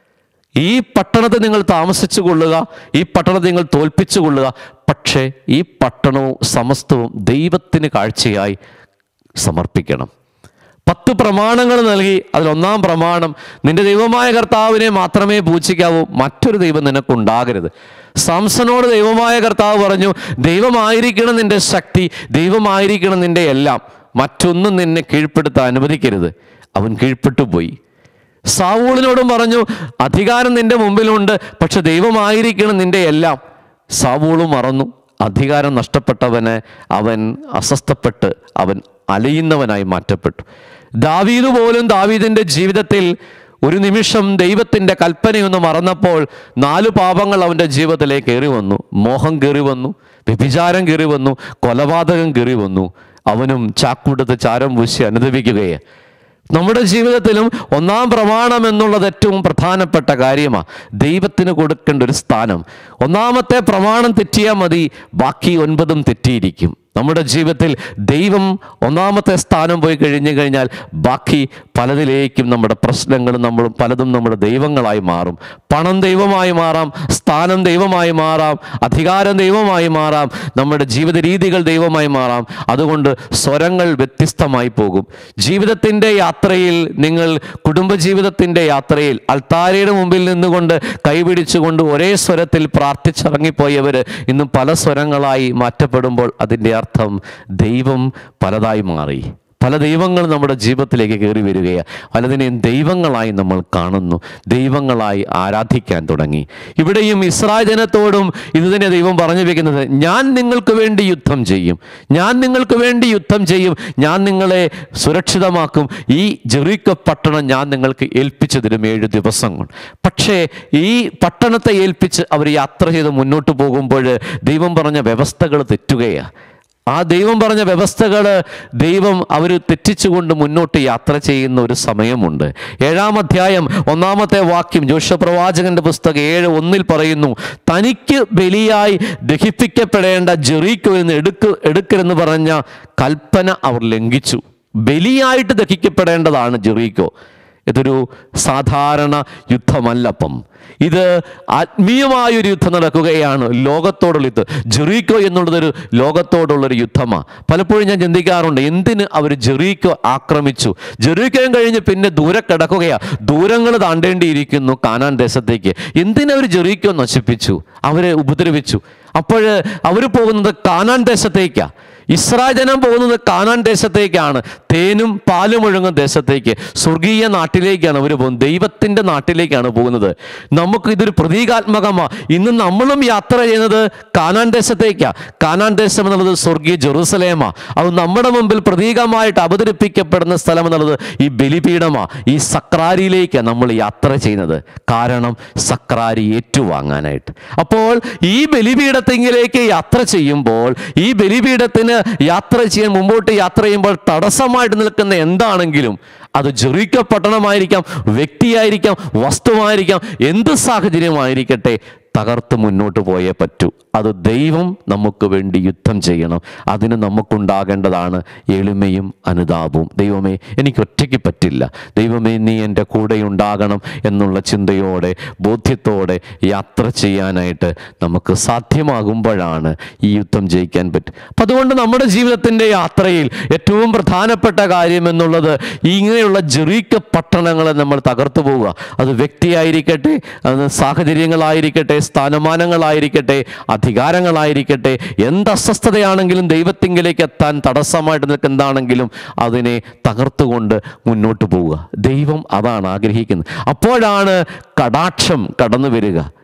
ഈ പട്ടണത്തെ നിങ്ങൾ താമസിച്ചു കൊള്ളുക ഈ പട്ടണത്തെ നിങ്ങൾ തോൽപ്പിച്ചു കൊള്ളുക പക്ഷേ ഈ പട്ടണവും സമസ്തവും ദൈവത്തിന് കാഴ്ചയായി സമർപ്പിക്കണം പത്ത് പ്രമാണങ്ങൾ നൽകി അതിലൊന്നാം പ്രമാണം നിന്റെ ദൈവമായ കർത്താവിനെ മാത്രമേ പൂജിക്കാവൂ മറ്റൊരു ദൈവം നിനക്കുണ്ടാകരുത് സാംസനോട് ദൈവമായ കർത്താവ് പറഞ്ഞു ദൈവമായിരിക്കണം നിന്റെ ശക്തി ദൈവമായിരിക്കണം നിന്റെ എല്ലാം മറ്റൊന്നും നിന്നെ കീഴ്പ്പെടുത്താൻ അനുവദിക്കരുത് അവൻ കീഴ്പ്പെട്ടു പോയി സാവൂളിനോടും പറഞ്ഞു അധികാരം നിന്റെ മുമ്പിലുണ്ട് പക്ഷെ ദൈവമായിരിക്കണം നിന്റെ എല്ലാം സാവൂളും മറന്നു അധികാരം നഷ്ടപ്പെട്ടവന് അവൻ അസ്വസ്ഥപ്പെട്ട് അവൻ അലയുന്നവനായി മാറ്റപ്പെട്ടു ദാവീദ് പോലും ദാവീദിന്റെ ജീവിതത്തിൽ ഒരു നിമിഷം ദൈവത്തിൻ്റെ കൽപ്പനയൊന്ന് മറന്നപ്പോൾ നാല് പാപങ്ങൾ അവൻ്റെ ജീവിതത്തിലേക്ക് കയറി വന്നു മോഹം കയറി വന്നു വ്യഭിചാരം കയറി വന്നു കൊലപാതകം കയറി വന്നു അവനും ചാക്കുടുത്ത് ചാരം പൂശി അനുദപിക്കുകയെ നമ്മുടെ ജീവിതത്തിലും ഒന്നാം പ്രമാണം എന്നുള്ളത് ഏറ്റവും പ്രധാനപ്പെട്ട കാര്യമാണ് ദൈവത്തിന് കൊടുക്കേണ്ട ഒരു സ്ഥാനം ഒന്നാമത്തെ പ്രമാണം തെറ്റിയാൽ മതി ബാക്കി ഒൻപതും തെറ്റിയിരിക്കും നമ്മുടെ ജീവിതത്തിൽ ദൈവം ഒന്നാമത്തെ സ്ഥാനം പോയി കഴിഞ്ഞു കഴിഞ്ഞാൽ ബാക്കി പലതിലേക്കും നമ്മുടെ പ്രശ്നങ്ങളും നമ്മൾ പലതും നമ്മുടെ ദൈവങ്ങളായി മാറും പണം ദൈവമായി മാറാം സ്ഥാനം ദൈവമായി മാറാം അധികാരം ദൈവമായി മാറാം നമ്മുടെ ജീവിത രീതികൾ ദൈവമായി മാറാം അതുകൊണ്ട് സ്വരങ്ങൾ വ്യത്യസ്തമായി പോകും ജീവിതത്തിൻ്റെ യാത്രയിൽ നിങ്ങൾ കുടുംബജീവിതത്തിൻ്റെ യാത്രയിൽ അൾത്താരയുടെ മുമ്പിൽ നിന്നുകൊണ്ട് കൈപിടിച്ചുകൊണ്ട് ഒരേ സ്വരത്തിൽ പ്രാർത്ഥിച്ചിറങ്ങിപ്പോയവർ ഇന്ന് പല സ്വരങ്ങളായി മാറ്റപ്പെടുമ്പോൾ അതിൻ്റെ അർത്ഥം ദൈവം പലതായി മാറി പല ദൈവങ്ങൾ നമ്മുടെ ജീവിതത്തിലേക്ക് കയറി വരികയാണ് പലതിനെയും ദൈവങ്ങളായി നമ്മൾ കാണുന്നു ദൈവങ്ങളായി ആരാധിക്കാൻ തുടങ്ങി ഇവിടെയും ഇസ്രായേൽ ജനത്തോടും ഇത് തന്നെ ദൈവം പറഞ്ഞു വെക്കുന്നത് ഞാൻ നിങ്ങൾക്ക് വേണ്ടി യുദ്ധം ചെയ്യും ഞാൻ നിങ്ങൾക്ക് വേണ്ടി യുദ്ധം ചെയ്യും ഞാൻ നിങ്ങളെ സുരക്ഷിതമാക്കും ഈ ജെറീക്ക പട്ടണം ഞാൻ നിങ്ങൾക്ക് ഏൽപ്പിച്ചു തരും ഏഴ് ദിവസം കൊണ്ട് പക്ഷേ ഈ പട്ടണത്തെ ഏൽപ്പിച്ച് അവർ യാത്ര ചെയ്ത് മുന്നോട്ട് പോകുമ്പോൾ ദൈവം പറഞ്ഞ വ്യവസ്ഥകൾ തെറ്റുകയാണ് ആ ദൈവം പറഞ്ഞ വ്യവസ്ഥകൾ ദൈവം അവർ തെറ്റിച്ചുകൊണ്ട് മുന്നോട്ട് യാത്ര ചെയ്യുന്ന ഒരു സമയമുണ്ട് ഏഴാം അധ്യായം ഒന്നാമത്തെ വാക്യം ജോഷ പ്രവാചകന്റെ പുസ്തകം ഏഴ് ഒന്നിൽ പറയുന്നു തനിക്ക് ബലിയായി ദഹിപ്പിക്കപ്പെടേണ്ട ജെറീക്കോയിൽ നിന്ന് എടുക്ക് എടുക്കരുതെന്ന് പറഞ്ഞ കൽപ്പന അവർ ലംഘിച്ചു ബലിയായിട്ട് ദഹിക്കപ്പെടേണ്ടതാണ് ജെറീക്കോ ഇതൊരു സാധാരണ യുദ്ധമല്ലപ്പം ഇത് ആത്മീയമായൊരു യുദ്ധം നടക്കുകയാണ് ലോകത്തോടുള്ള യുദ്ധം ജെറീക്കോ എന്നുള്ളതൊരു ലോകത്തോടുള്ളൊരു യുദ്ധമാണ് പലപ്പോഴും ഞാൻ ചിന്തിക്കാറുണ്ട് എന്തിന് അവർ ജെറീക്കോ ആക്രമിച്ചു ജെറീക്കോയും കഴിഞ്ഞ് പിന്നെ ദൂരെ കിടക്കുകയാണ് ദൂരങ്ങൾ താണ്ടേണ്ടിയിരിക്കുന്നു കാനാൻ ദേശത്തേക്ക് എന്തിനവർ ജെറീക്കോ നശിപ്പിച്ചു അവരെ ഉപദ്രവിച്ചു അപ്പോൾ അവർ പോകുന്നത് കാനാൻ ദേശത്തേക്കാണ് ഇസ്രായേൽ ജനം പോകുന്നത് കാനാൻ ദേശത്തേക്കാണ് തേനും പാലും ഒഴുങ്ങുന്ന ദേശത്തേക്ക് സ്വർഗീയ നാട്ടിലേക്കാണ് അവർ പോകുന്നത് ദൈവത്തിൻ്റെ നാട്ടിലേക്കാണ് പോകുന്നത് നമുക്ക് ഇതൊരു പ്രതീകാത്മകമാണ് ഇന്ന് നമ്മളും യാത്ര ചെയ്യുന്നത് കാനാൻ ദേശത്തേക്കാണ് കാനാൻ ദേശം എന്നുള്ളത് സ്വർഗീയ ജെറൂസലേമാണ് അത് നമ്മുടെ മുമ്പിൽ പ്രതീകമായിട്ട് അവതരിപ്പിക്കപ്പെടുന്ന സ്ഥലം എന്നുള്ളത് ഈ ബലിപീഠമാണ് ഈ സക്രാരിയിലേക്കാണ് നമ്മൾ യാത്ര ചെയ്യുന്നത് കാരണം സക്രാരി ഏറ്റുവാങ്ങാനായിട്ട് അപ്പോൾ ഈ ബലിപീഠത്തിങ്കിലേക്ക് യാത്ര ചെയ്യുമ്പോൾ ഈ ബലിപീഠത്തിന് യാത്ര ചെയ്യാൻ മുമ്പോട്ട് യാത്ര ചെയ്യുമ്പോൾ തടസ്സമായിട്ട് നിൽക്കുന്ന എന്താണെങ്കിലും അത് ജെറീക്ക പട്ടണമായിരിക്കാം വ്യക്തിയായിരിക്കാം വസ്തുവായിരിക്കാം എന്ത് സാഹചര്യമായിരിക്കട്ടെ തകർത്ത് മുന്നോട്ട് പോയേ പറ്റൂ അത് ദൈവം നമുക്ക് വേണ്ടി യുദ്ധം ചെയ്യണം അതിന് നമുക്കുണ്ടാകേണ്ടതാണ് എളിമയും അനുതാപവും ദൈവമേ എനിക്ക് ഒറ്റയ്ക്ക് പറ്റില്ല ദൈവമേ നീ എൻ്റെ കൂടെ ഉണ്ടാകണം എന്നുള്ള ചിന്തയോടെ ബോധ്യത്തോടെ യാത്ര ചെയ്യാനായിട്ട് നമുക്ക് സാധ്യമാകുമ്പോഴാണ് ഈ യുദ്ധം ജയിക്കാൻ പറ്റും അപ്പം അതുകൊണ്ട് നമ്മുടെ ജീവിതത്തിൻ്റെ യാത്രയിൽ ഏറ്റവും പ്രധാനപ്പെട്ട കാര്യം എന്നുള്ളത് ഇങ്ങനെയുള്ള ജെറീക്ക പട്ടണങ്ങളെ നമ്മൾ തകർത്തു പോവുക അത് വ്യക്തിയായിരിക്കട്ടെ അത് സാഹചര്യങ്ങളായിരിക്കട്ടെ സ്ഥാനമാനങ്ങളായിരിക്കട്ടെ അധികാരങ്ങളായിരിക്കട്ടെ എന്ത് അസ്വസ്ഥതയാണെങ്കിലും ദൈവത്തിങ്കിലേക്ക് എത്താൻ തടസ്സമായിട്ട് നിൽക്കുന്നതാണെങ്കിലും അതിനെ തകർത്തുകൊണ്ട് മുന്നോട്ട് പോവുക ദൈവം അതാണ് ആഗ്രഹിക്കുന്നത് അപ്പോഴാണ് കടാക്ഷം കടന്നു വരിക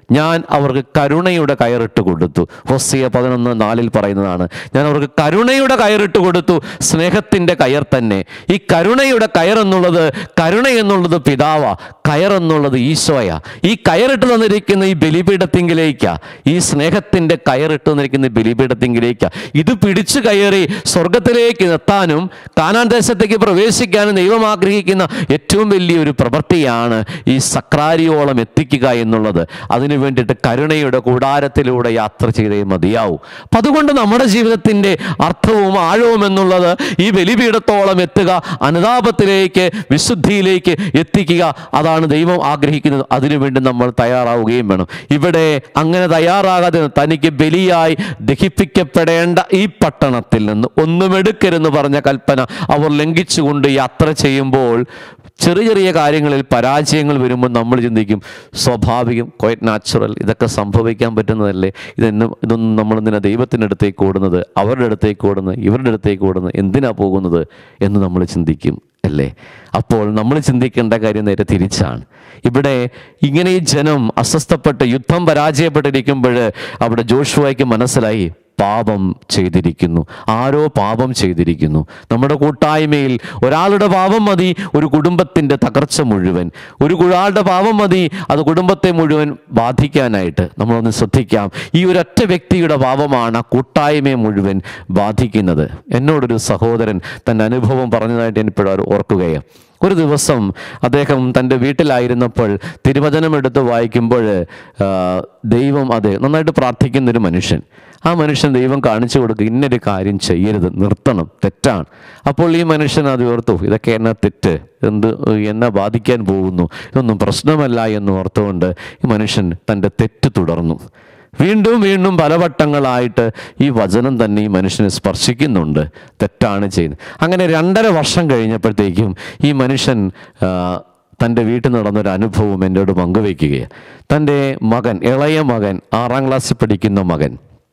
ഞാൻ അവർക്ക് കരുണയുടെ കയറിട്ട് കൊടുത്തു ഹൊസിയ പതിനൊന്ന് നാലിൽ പറയുന്നതാണ് ഞാൻ അവർക്ക് കരുണയുടെ കയറിട്ട് കൊടുത്തു സ്നേഹത്തിൻ്റെ കയർ തന്നെ ഈ കരുണയുടെ കയർ എന്നുള്ളത് കരുണ എന്നുള്ളത് പിതാവാ കയർ എന്നുള്ളത് ഈശോയാ ഈ കയറിട്ട് തന്നിരിക്കുന്ന ഈ ബലിപീഠത്തിങ്കിലേക്കാ ഈ സ്നേഹത്തിൻ്റെ കയറിട്ട് തന്നിരിക്കുന്ന ഈ ബലിപീഠത്തിങ്കിലേക്കാ ഇത് പിടിച്ചു കയറി സ്വർഗത്തിലേക്ക് എത്താനും കാനാൻ ദേശത്തേക്ക് പ്രവേശിക്കാനും ദൈവം ആഗ്രഹിക്കുന്ന ഏറ്റവും വലിയൊരു പ്രവൃത്തിയാണ് ഈ സക്രാരിയോളം എത്തിക്കുക എന്നുള്ളത് അതിനു വേണ്ടിയിട്ട് കരുണയുടെ കൂടാരത്തിലൂടെ യാത്ര ചെയ്തേ മതിയാവും അപ്പം അതുകൊണ്ട് നമ്മുടെ ജീവിതത്തിൻ്റെ അർത്ഥവും ആഴവും എന്നുള്ളത് ഈ ബലിപീഠത്തോളം എത്തുക അനുതാപത്തിലേക്ക് വിശുദ്ധിയിലേക്ക് എത്തിക്കുക അതാണ് ദൈവം ആഗ്രഹിക്കുന്നത് അതിനുവേണ്ടി നമ്മൾ തയ്യാറാവുകയും വേണം ഇവിടെ അങ്ങനെ തയ്യാറാകാതെ തനിക്ക് ബലിയായി ദഹിപ്പിക്കപ്പെടേണ്ട ഈ പട്ടണത്തിൽ നിന്ന് ഒന്നും എടുക്കരുതെന്ന് പറഞ്ഞ കൽപ്പന അവർ ലംഘിച്ചുകൊണ്ട് യാത്ര ചെയ്യുമ്പോൾ ചെറിയ ചെറിയ കാര്യങ്ങളിൽ പരാജയങ്ങൾ വരുമ്പോൾ നമ്മൾ ചിന്തിക്കും സ്വാഭാവികം ക്വയറ്റ് നാച്ചുറൽ ഇതൊക്കെ സംഭവിക്കാൻ പറ്റുന്നതല്ലേ ഇതെന്നും ഇതൊന്നും നമ്മൾ എന്തിനാ ദൈവത്തിൻ്റെ അടുത്തേക്ക് ഓടുന്നത് അവരുടെ അടുത്തേക്ക് ഓടുന്നത് ഇവരുടെ അടുത്തേക്ക് ഓടുന്നത് എന്തിനാ പോകുന്നത് എന്ന് നമ്മൾ ചിന്തിക്കും അല്ലേ അപ്പോൾ നമ്മൾ ചിന്തിക്കേണ്ട കാര്യം നേരെ തിരിച്ചാണ് ഇവിടെ ഇങ്ങനെ ഈ ജനം അസ്വസ്ഥപ്പെട്ട് യുദ്ധം പരാജയപ്പെട്ടിരിക്കുമ്പോൾ അവിടെ ജോഷുവയ്ക്ക് മനസ്സിലായി പാപം ചെയ്തിരിക്കുന്നു ആരോ പാപം ചെയ്തിരിക്കുന്നു നമ്മുടെ കൂട്ടായ്മയിൽ ഒരാളുടെ പാപം മതി ഒരു കുടുംബത്തിൻ്റെ തകർച്ച മുഴുവൻ ഒരു ഒരാളുടെ പാപം മതി അത് കുടുംബത്തെ മുഴുവൻ ബാധിക്കാനായിട്ട് നമ്മളൊന്ന് ശ്രദ്ധിക്കാം ഈ ഒരൊറ്റ വ്യക്തിയുടെ പാപമാണ് ആ കൂട്ടായ്മയെ മുഴുവൻ ബാധിക്കുന്നത് എന്നോടൊരു സഹോദരൻ തൻ്റെ അനുഭവം പറഞ്ഞതായിട്ട് എനിക്കിപ്പോഴും ഓർക്കുകയാണ് ഒരു ദിവസം അദ്ദേഹം തൻ്റെ വീട്ടിലായിരുന്നപ്പോൾ തിരുവചനം എടുത്ത് വായിക്കുമ്പോൾ ആ, ദൈവം അതെ നന്നായിട്ട് പ്രാർത്ഥിക്കുന്നൊരു മനുഷ്യൻ ആ മനുഷ്യൻ ദൈവം കാണിച്ചു കൊടുക്കുക ഇന്നൊരു കാര്യം ചെയ്യരുത് നിർത്തണം തെറ്റാണ് അപ്പോൾ ഈ മനുഷ്യൻ അത് ഓർത്തു ഇതൊക്കെ എന്നെ തെറ്റ് എന്ത് എന്നെ ബാധിക്കാൻ പോകുന്നു ഇതൊന്നും പ്രശ്നമല്ല എന്ന് ഓർത്തുകൊണ്ട് ഈ മനുഷ്യൻ തൻ്റെ തെറ്റ് തുടർന്നു വീണ്ടും വീണ്ടും പലവട്ടങ്ങളായിട്ട് ഈ വചനം തന്നെ ഈ മനുഷ്യനെ സ്പർശിക്കുന്നുണ്ട് തെറ്റാണ് ചെയ്യുന്നത് അങ്ങനെ രണ്ടര വർഷം കഴിഞ്ഞപ്പോഴത്തേക്കും ഈ മനുഷ്യൻ ആ, തൻ്റെ വീട്ടിൽ നടന്നൊരു അനുഭവം എന്നോട് പങ്കുവയ്ക്കുകയാണ് തൻ്റെ മകൻ ഇളയ മകൻ ആറാം ക്ലാസ്സിൽ പഠിക്കുന്ന മകൻ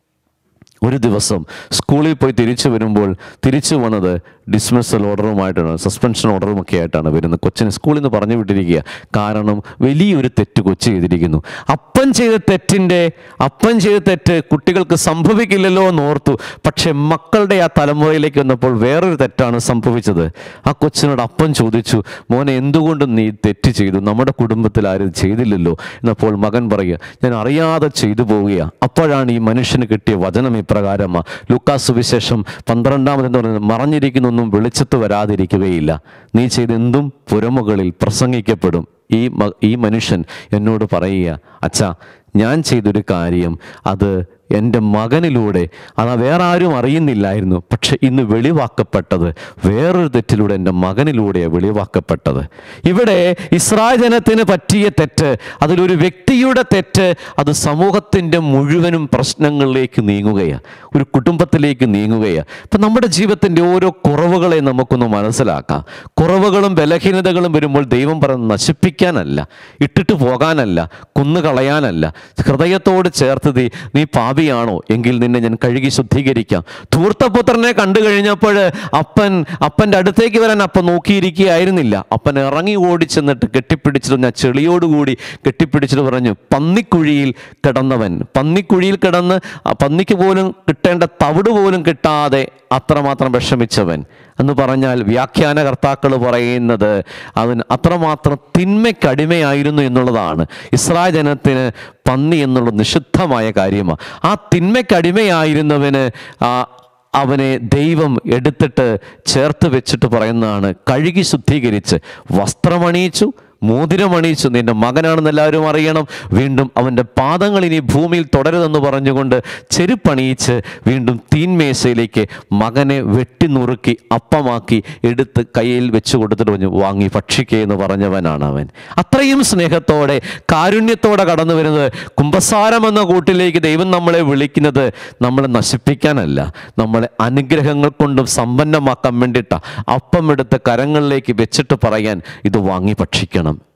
ഒരു ദിവസം സ്കൂളിൽ പോയി തിരിച്ചു വരുമ്പോൾ തിരിച്ചു വന്നത് ഡിസ്മിസൽ ഓർഡറുമായിട്ടാണ് സസ്പെൻഷൻ ഓർഡറും ഒക്കെ ആയിട്ടാണ് വരുന്നത് കൊച്ചിനെ സ്കൂളിൽ നിന്ന് പറഞ്ഞു വിട്ടിരിക്കുക കാരണം വലിയൊരു തെറ്റ് കൊച്ചു ചെയ്തിരിക്കുന്നു അപ്പൻ ചെയ്ത തെറ്റിൻ്റെ അപ്പൻ ചെയ്ത തെറ്റ് കുട്ടികൾക്ക് സംഭവിക്കില്ലല്ലോ എന്ന് ഓർത്തു പക്ഷെ മക്കളുടെ ആ തലമുറയിലേക്ക് വന്നപ്പോൾ വേറൊരു തെറ്റാണ് സംഭവിച്ചത് ആ കൊച്ചിനോട് അപ്പൻ ചോദിച്ചു മോനെ എന്തുകൊണ്ട് നീ തെറ്റ് ചെയ്തു നമ്മുടെ കുടുംബത്തിൽ ആരും ഇത് ചെയ്തില്ലല്ലോ എന്നപ്പോൾ മകൻ പറയുക ഞാൻ അറിയാതെ ചെയ്തു പോവുകയാണ് അപ്പോഴാണ് ഈ മനുഷ്യന് കിട്ടിയ വചനം ഇപ്രകാരമാ ലൂക്കാസ് സുവിശേഷം പന്ത്രണ്ടാമതെന്ന് പറയുന്നത് മറഞ്ഞിരിക്കുന്നൊന്നും വെളിച്ചത്ത് വരാതിരിക്കുകയില്ല നീ ചെയ്തെന്തും പുറമുകളിൽ പ്രസംഗിക്കപ്പെടും ഈ മ ഈ മനുഷ്യൻ എന്നോട് പറയുക അച്ഛാ ഞാൻ ചെയ്തൊരു കാര്യം അത് എൻ്റെ മകനിലൂടെ അത് വേറെ ആരും അറിയുന്നില്ലായിരുന്നു പക്ഷെ ഇന്ന് വെളിവാക്കപ്പെട്ടത് വേറൊരു തെറ്റിലൂടെ എൻ്റെ മകനിലൂടെയാണ് വെളിവാക്കപ്പെട്ടത് ഇവിടെ ഇസ്രായേൽ ജനത്തിന് പറ്റിയ തെറ്റ് അതിലൊരു വ്യക്തിയുടെ തെറ്റ് അത് സമൂഹത്തിൻ്റെ മുഴുവനും പ്രശ്നങ്ങളിലേക്ക് നീങ്ങുകയാണ് ഒരു കുടുംബത്തിലേക്ക് നീങ്ങുകയാണ് ഇപ്പം നമ്മുടെ ജീവിതത്തിൻ്റെ ഓരോ കുറവുകളെ നമുക്കൊന്ന് മനസ്സിലാക്കാം കുറവുകളും ബലഹീനതകളും വരുമ്പോൾ ദൈവം പറയുന്നത് നശിപ്പിക്കാനല്ല ഇട്ടിട്ട് പോകാനല്ല കുന്നുകളയാനല്ല ഹൃദയത്തോട് ചേർത്ത് നീ നീ പാപിയാണോ എങ്കിൽ നിന്നെ ഞാൻ കഴുകി ശുദ്ധീകരിക്കാം ധൂർത്തപുത്രനെ കണ്ടു കഴിഞ്ഞപ്പോൾ അപ്പൻ അപ്പൻ്റെ അടുത്തേക്ക് വരാൻ അപ്പൻ നോക്കിയിരിക്കുകയായിരുന്നില്ല അപ്പൻ ഇറങ്ങി ഓടി ചെന്നിട്ട് കെട്ടിപ്പിടിച്ചിട്ട് ഞാൻ ചെളിയോടുകൂടി കെട്ടിപ്പിടിച്ചിട്ട് പറഞ്ഞു പന്നിക്കുഴിയിൽ കിടന്നവൻ പന്നിക്കുഴിയിൽ കിടന്ന് ആ പന്നിക്ക് പോലും കിട്ടേണ്ട തവിട് പോലും കിട്ടാതെ അത്രമാത്രം വിഷമിച്ചവൻ എന്ന് പറഞ്ഞാൽ വ്യാഖ്യാനകർത്താക്കൾ പറയുന്നത് അവൻ അത്രമാത്രം തിന്മയ്ക്കടിമയായിരുന്നു എന്നുള്ളതാണ് ഇസ്രായേൽ ജനത്തിന് പന്നി എന്നുള്ളത് നിഷിദ്ധമായ കാര്യമാണ് ആ തിന്മയ്ക്കടിമയായിരുന്നവന് ആ അവനെ ദൈവം എടുത്തിട്ട് ചേർത്ത് വെച്ചിട്ട് പറയുന്നതാണ് കഴുകി ശുദ്ധീകരിച്ച് വസ്ത്രമണിയിച്ചു മോതിരമണിയിച്ചു നിന്റെ മകനാണെന്ന് എല്ലാവരും അറിയണം വീണ്ടും അവൻ്റെ പാദങ്ങൾ ഇനി ഭൂമിയിൽ തുടരുതെന്ന് പറഞ്ഞുകൊണ്ട് ചെരുപ്പണിയിച്ച് വീണ്ടും തീൻമേശയിലേക്ക് മകനെ വെട്ടി നുറുക്കി അപ്പമാക്കി എടുത്ത് കയ്യിൽ വെച്ച് കൊടുത്തിട്ട് പറഞ്ഞു വാങ്ങി ഭക്ഷിക്കേ എന്ന് പറഞ്ഞവനാണ് അവൻ അത്രയും സ്നേഹത്തോടെ കാരുണ്യത്തോടെ കടന്നു വരുന്നത് കുംഭസാരം എന്ന കൂട്ടിലേക്ക് ദൈവം നമ്മളെ വിളിക്കുന്നത് നമ്മളെ നശിപ്പിക്കാനല്ല നമ്മളെ അനുഗ്രഹങ്ങൾ കൊണ്ടും സമ്പന്നമാക്കാൻ വേണ്ടിയിട്ടാണ് അപ്പം എടുത്ത് കരങ്ങളിലേക്ക് വെച്ചിട്ട് പറയാൻ ഇത് വാങ്ങി ഭക്ഷിക്കണം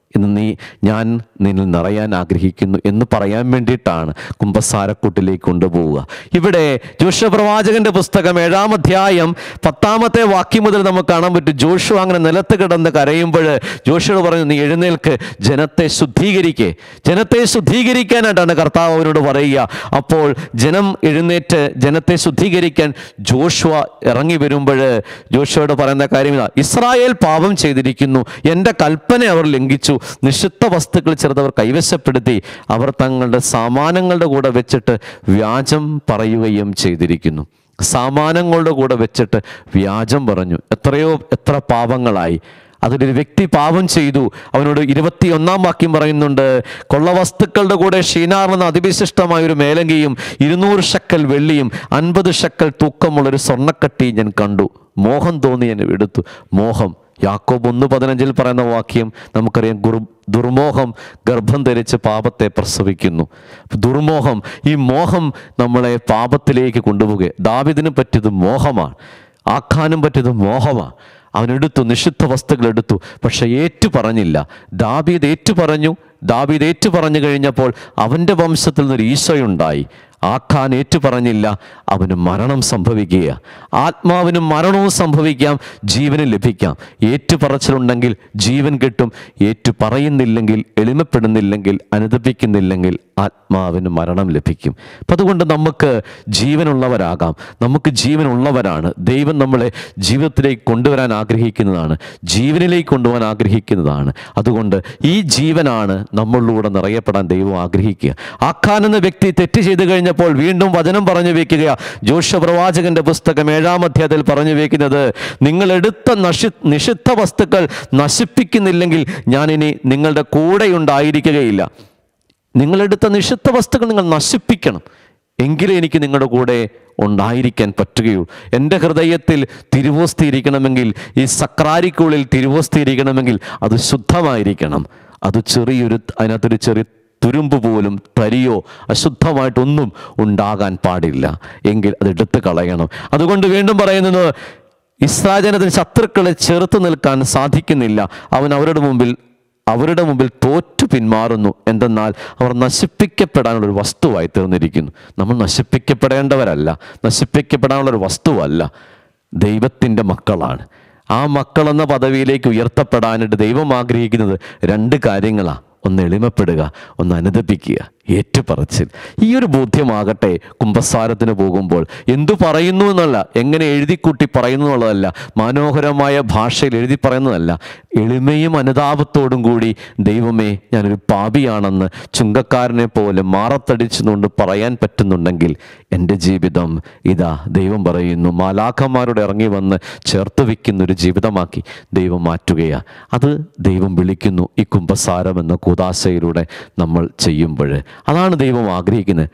ഇന്ന് നീ ഞാൻ നിന്നിൽ നിറയാൻ ആഗ്രഹിക്കുന്നു എന്ന് പറയാൻ വേണ്ടിയിട്ടാണ് കുംഭസാരക്കൂട്ടിലേക്ക് കൊണ്ടുപോവുക ഇവിടെ ജോഷ പ്രവാചകന്റെ പുസ്തകം ഏഴാം അധ്യായം പത്താമത്തെ വാക്യം മുതൽ നമുക്ക് കാണാൻ പറ്റും ജോഷു അങ്ങനെ നിലത്ത് കിടന്ന് കരയുമ്പോൾ ജോഷുവോട് പറഞ്ഞു നീ എഴുന്നേൽക്ക് ജനത്തെ ശുദ്ധീകരിക്കേ ജനത്തെ ശുദ്ധീകരിക്കാനായിട്ടാണ് കർത്താവ് അവരോട് പറയുക അപ്പോൾ ജനം എഴുന്നേറ്റ് ജനത്തെ ശുദ്ധീകരിക്കാൻ ജോഷുവ ഇറങ്ങി വരുമ്പോൾ ജോഷുവോട് പറയുന്ന കാര്യം ഇതാ ഇസ്രായേൽ പാപം ചെയ്തിരിക്കുന്നു എൻ്റെ കൽപ്പന അവർ ലംഘിച്ചു നിഷിദ്ധ വസ്തുക്കൾ ചെറുതവർ കൈവശപ്പെടുത്തി അവർ തങ്ങളുടെ സാമാനങ്ങളുടെ കൂടെ വെച്ചിട്ട് വ്യാജം പറയുകയും ചെയ്തിരിക്കുന്നു സാമാനങ്ങളുടെ കൂടെ വെച്ചിട്ട് വ്യാജം പറഞ്ഞു എത്രയോ എത്ര പാപങ്ങളായി അതിലൊരു വ്യക്തി പാപം ചെയ്തു അവനോട് ഇരുപത്തിയൊന്നാം വാക്യം പറയുന്നുണ്ട് കൊള്ളവസ്തുക്കളുടെ കൂടെ ഷീനാർന്ന അതിവിശിഷ്ടമായ ഒരു മേലങ്കിയും ഇരുന്നൂറ് ഷക്കൽ വെള്ളിയും അൻപത് ഷക്കൽ തൂക്കമുള്ള ഒരു സ്വർണ്ണക്കട്ടി ഞാൻ കണ്ടു മോഹം തോന്നി ഞാൻ എടുത്തു മോഹം യാക്കോബ് ഒന്ന് പതിനഞ്ചിൽ പറയുന്ന വാക്യം നമുക്കറിയാം ഗുരു ദുർമോഹം ഗർഭം ധരിച്ച് പാപത്തെ പ്രസവിക്കുന്നു ദുർമോഹം ഈ മോഹം നമ്മളെ പാപത്തിലേക്ക് കൊണ്ടുപോവുക ദാവിദിന് പറ്റിയത് മോഹമാണ് ആഖാനും പറ്റിയത് മോഹമാണ് അവനെടുത്തു നിഷിദ്ധ വസ്തുക്കൾ എടുത്തു പക്ഷെ ഏറ്റു പറഞ്ഞില്ല ദാബീദ് ഏറ്റു പറഞ്ഞു ദാബീദ് ഏറ്റു പറഞ്ഞു കഴിഞ്ഞപ്പോൾ അവൻ്റെ വംശത്തിൽ നിന്നൊരു ഈശോയുണ്ടായി ആഖാൻ ഏറ്റു പറഞ്ഞില്ല അവന് മരണം സംഭവിക്കുക ആത്മാവിനും മരണവും സംഭവിക്കാം ജീവനും ലഭിക്കാം ഏറ്റുപറച്ചിലുണ്ടെങ്കിൽ ജീവൻ കിട്ടും ഏറ്റു പറയുന്നില്ലെങ്കിൽ എളിമപ്പെടുന്നില്ലെങ്കിൽ അനുദപിക്കുന്നില്ലെങ്കിൽ ആത്മാവിന് മരണം ലഭിക്കും അപ്പം അതുകൊണ്ട് നമുക്ക് ജീവനുള്ളവരാകാം നമുക്ക് ജീവനുള്ളവരാണ് ദൈവം നമ്മളെ ജീവിതത്തിലേക്ക് കൊണ്ടുവരാൻ ആഗ്രഹിക്കുന്നതാണ് ജീവനിലേക്ക് കൊണ്ടുപോകാൻ ആഗ്രഹിക്കുന്നതാണ് അതുകൊണ്ട് ഈ ജീവനാണ് നമ്മളിലൂടെ നിറയപ്പെടാൻ ദൈവം ആഗ്രഹിക്കുക ആഖാൻ എന്ന വ്യക്തി തെറ്റ് ചെയ്തു കഴിഞ്ഞപ്പോൾ വീണ്ടും വചനം പറഞ്ഞു വെക്കുക ജോഷ പ്രവാചകന്റെ പുസ്തകം ഏഴാം അധ്യായത്തിൽ പറഞ്ഞു വെക്കുന്നത് നിങ്ങൾ എടുത്ത നശി നിഷിദ്ധ വസ്തുക്കൾ നശിപ്പിക്കുന്നില്ലെങ്കിൽ ഞാനിനി നിങ്ങളുടെ കൂടെ ഉണ്ടായിരിക്കുകയില്ല നിങ്ങളെടുത്ത നിഷിദ്ധ വസ്തുക്കൾ നിങ്ങൾ നശിപ്പിക്കണം എങ്കിലേ എനിക്ക് നിങ്ങളുടെ കൂടെ ഉണ്ടായിരിക്കാൻ പറ്റുകയുള്ളൂ എൻ്റെ ഹൃദയത്തിൽ തിരുവോസ്തിയിരിക്കണമെങ്കിൽ ഈ സക്രാരിക്കുള്ളിൽ തിരുവോസ്തിയിരിക്കണമെങ്കിൽ അത് ശുദ്ധമായിരിക്കണം അത് ചെറിയൊരു അതിനകത്തൊരു ചെറിയ തുരുമ്പ് പോലും തരിയോ അശുദ്ധമായിട്ടൊന്നും ഉണ്ടാകാൻ പാടില്ല എങ്കിൽ അത് എടുത്തു കളയണം അതുകൊണ്ട് വീണ്ടും പറയുന്നത് ഇസ്രാജനത്തിന് ശത്രുക്കളെ ചെറുത്ത് നിൽക്കാൻ സാധിക്കുന്നില്ല അവൻ അവരുടെ മുമ്പിൽ അവരുടെ മുമ്പിൽ തോറ്റു പിന്മാറുന്നു എന്തെന്നാൽ അവർ നശിപ്പിക്കപ്പെടാനുള്ള ഒരു വസ്തുവായി തീർന്നിരിക്കുന്നു നമ്മൾ നശിപ്പിക്കപ്പെടേണ്ടവരല്ല നശിപ്പിക്കപ്പെടാനുള്ള ഒരു വസ്തുവല്ല ദൈവത്തിൻ്റെ മക്കളാണ് ആ മക്കളെന്ന പദവിയിലേക്ക് ഉയർത്തപ്പെടാനായിട്ട് ദൈവം ആഗ്രഹിക്കുന്നത് രണ്ട് കാര്യങ്ങളാണ് ഒന്ന് എളിമപ്പെടുക ഒന്ന് അനുദപിക്കുക ഏറ്റുപറച്ചിൽ ഈ ഒരു ബോധ്യമാകട്ടെ കുംഭസാരത്തിന് പോകുമ്പോൾ എന്തു പറയുന്നു എന്നല്ല എങ്ങനെ എഴുതിക്കൂട്ടി പറയുന്നു എന്നുള്ളതല്ല മനോഹരമായ ഭാഷയിൽ എഴുതി പറയുന്നതല്ല എളിമയും അനുതാപത്തോടും കൂടി ദൈവമേ ഞാനൊരു പാപിയാണെന്ന് ചുങ്കക്കാരനെ പോലെ മാറത്തടിച്ചുകൊണ്ട് പറയാൻ പറ്റുന്നുണ്ടെങ്കിൽ എൻ്റെ ജീവിതം ഇതാ ദൈവം പറയുന്നു മാലാഖമാരോട് ഇറങ്ങി വന്ന് ചേർത്ത് വയ്ക്കുന്ന ഒരു ജീവിതമാക്കി ദൈവം മാറ്റുകയാണ് അത് ദൈവം വിളിക്കുന്നു ഈ കുംഭസാരം എന്ന കൂതാശയിലൂടെ നമ്മൾ ചെയ്യുമ്പോൾ അതാണ് ദൈവം ആഗ്രഹിക്കുന്നത്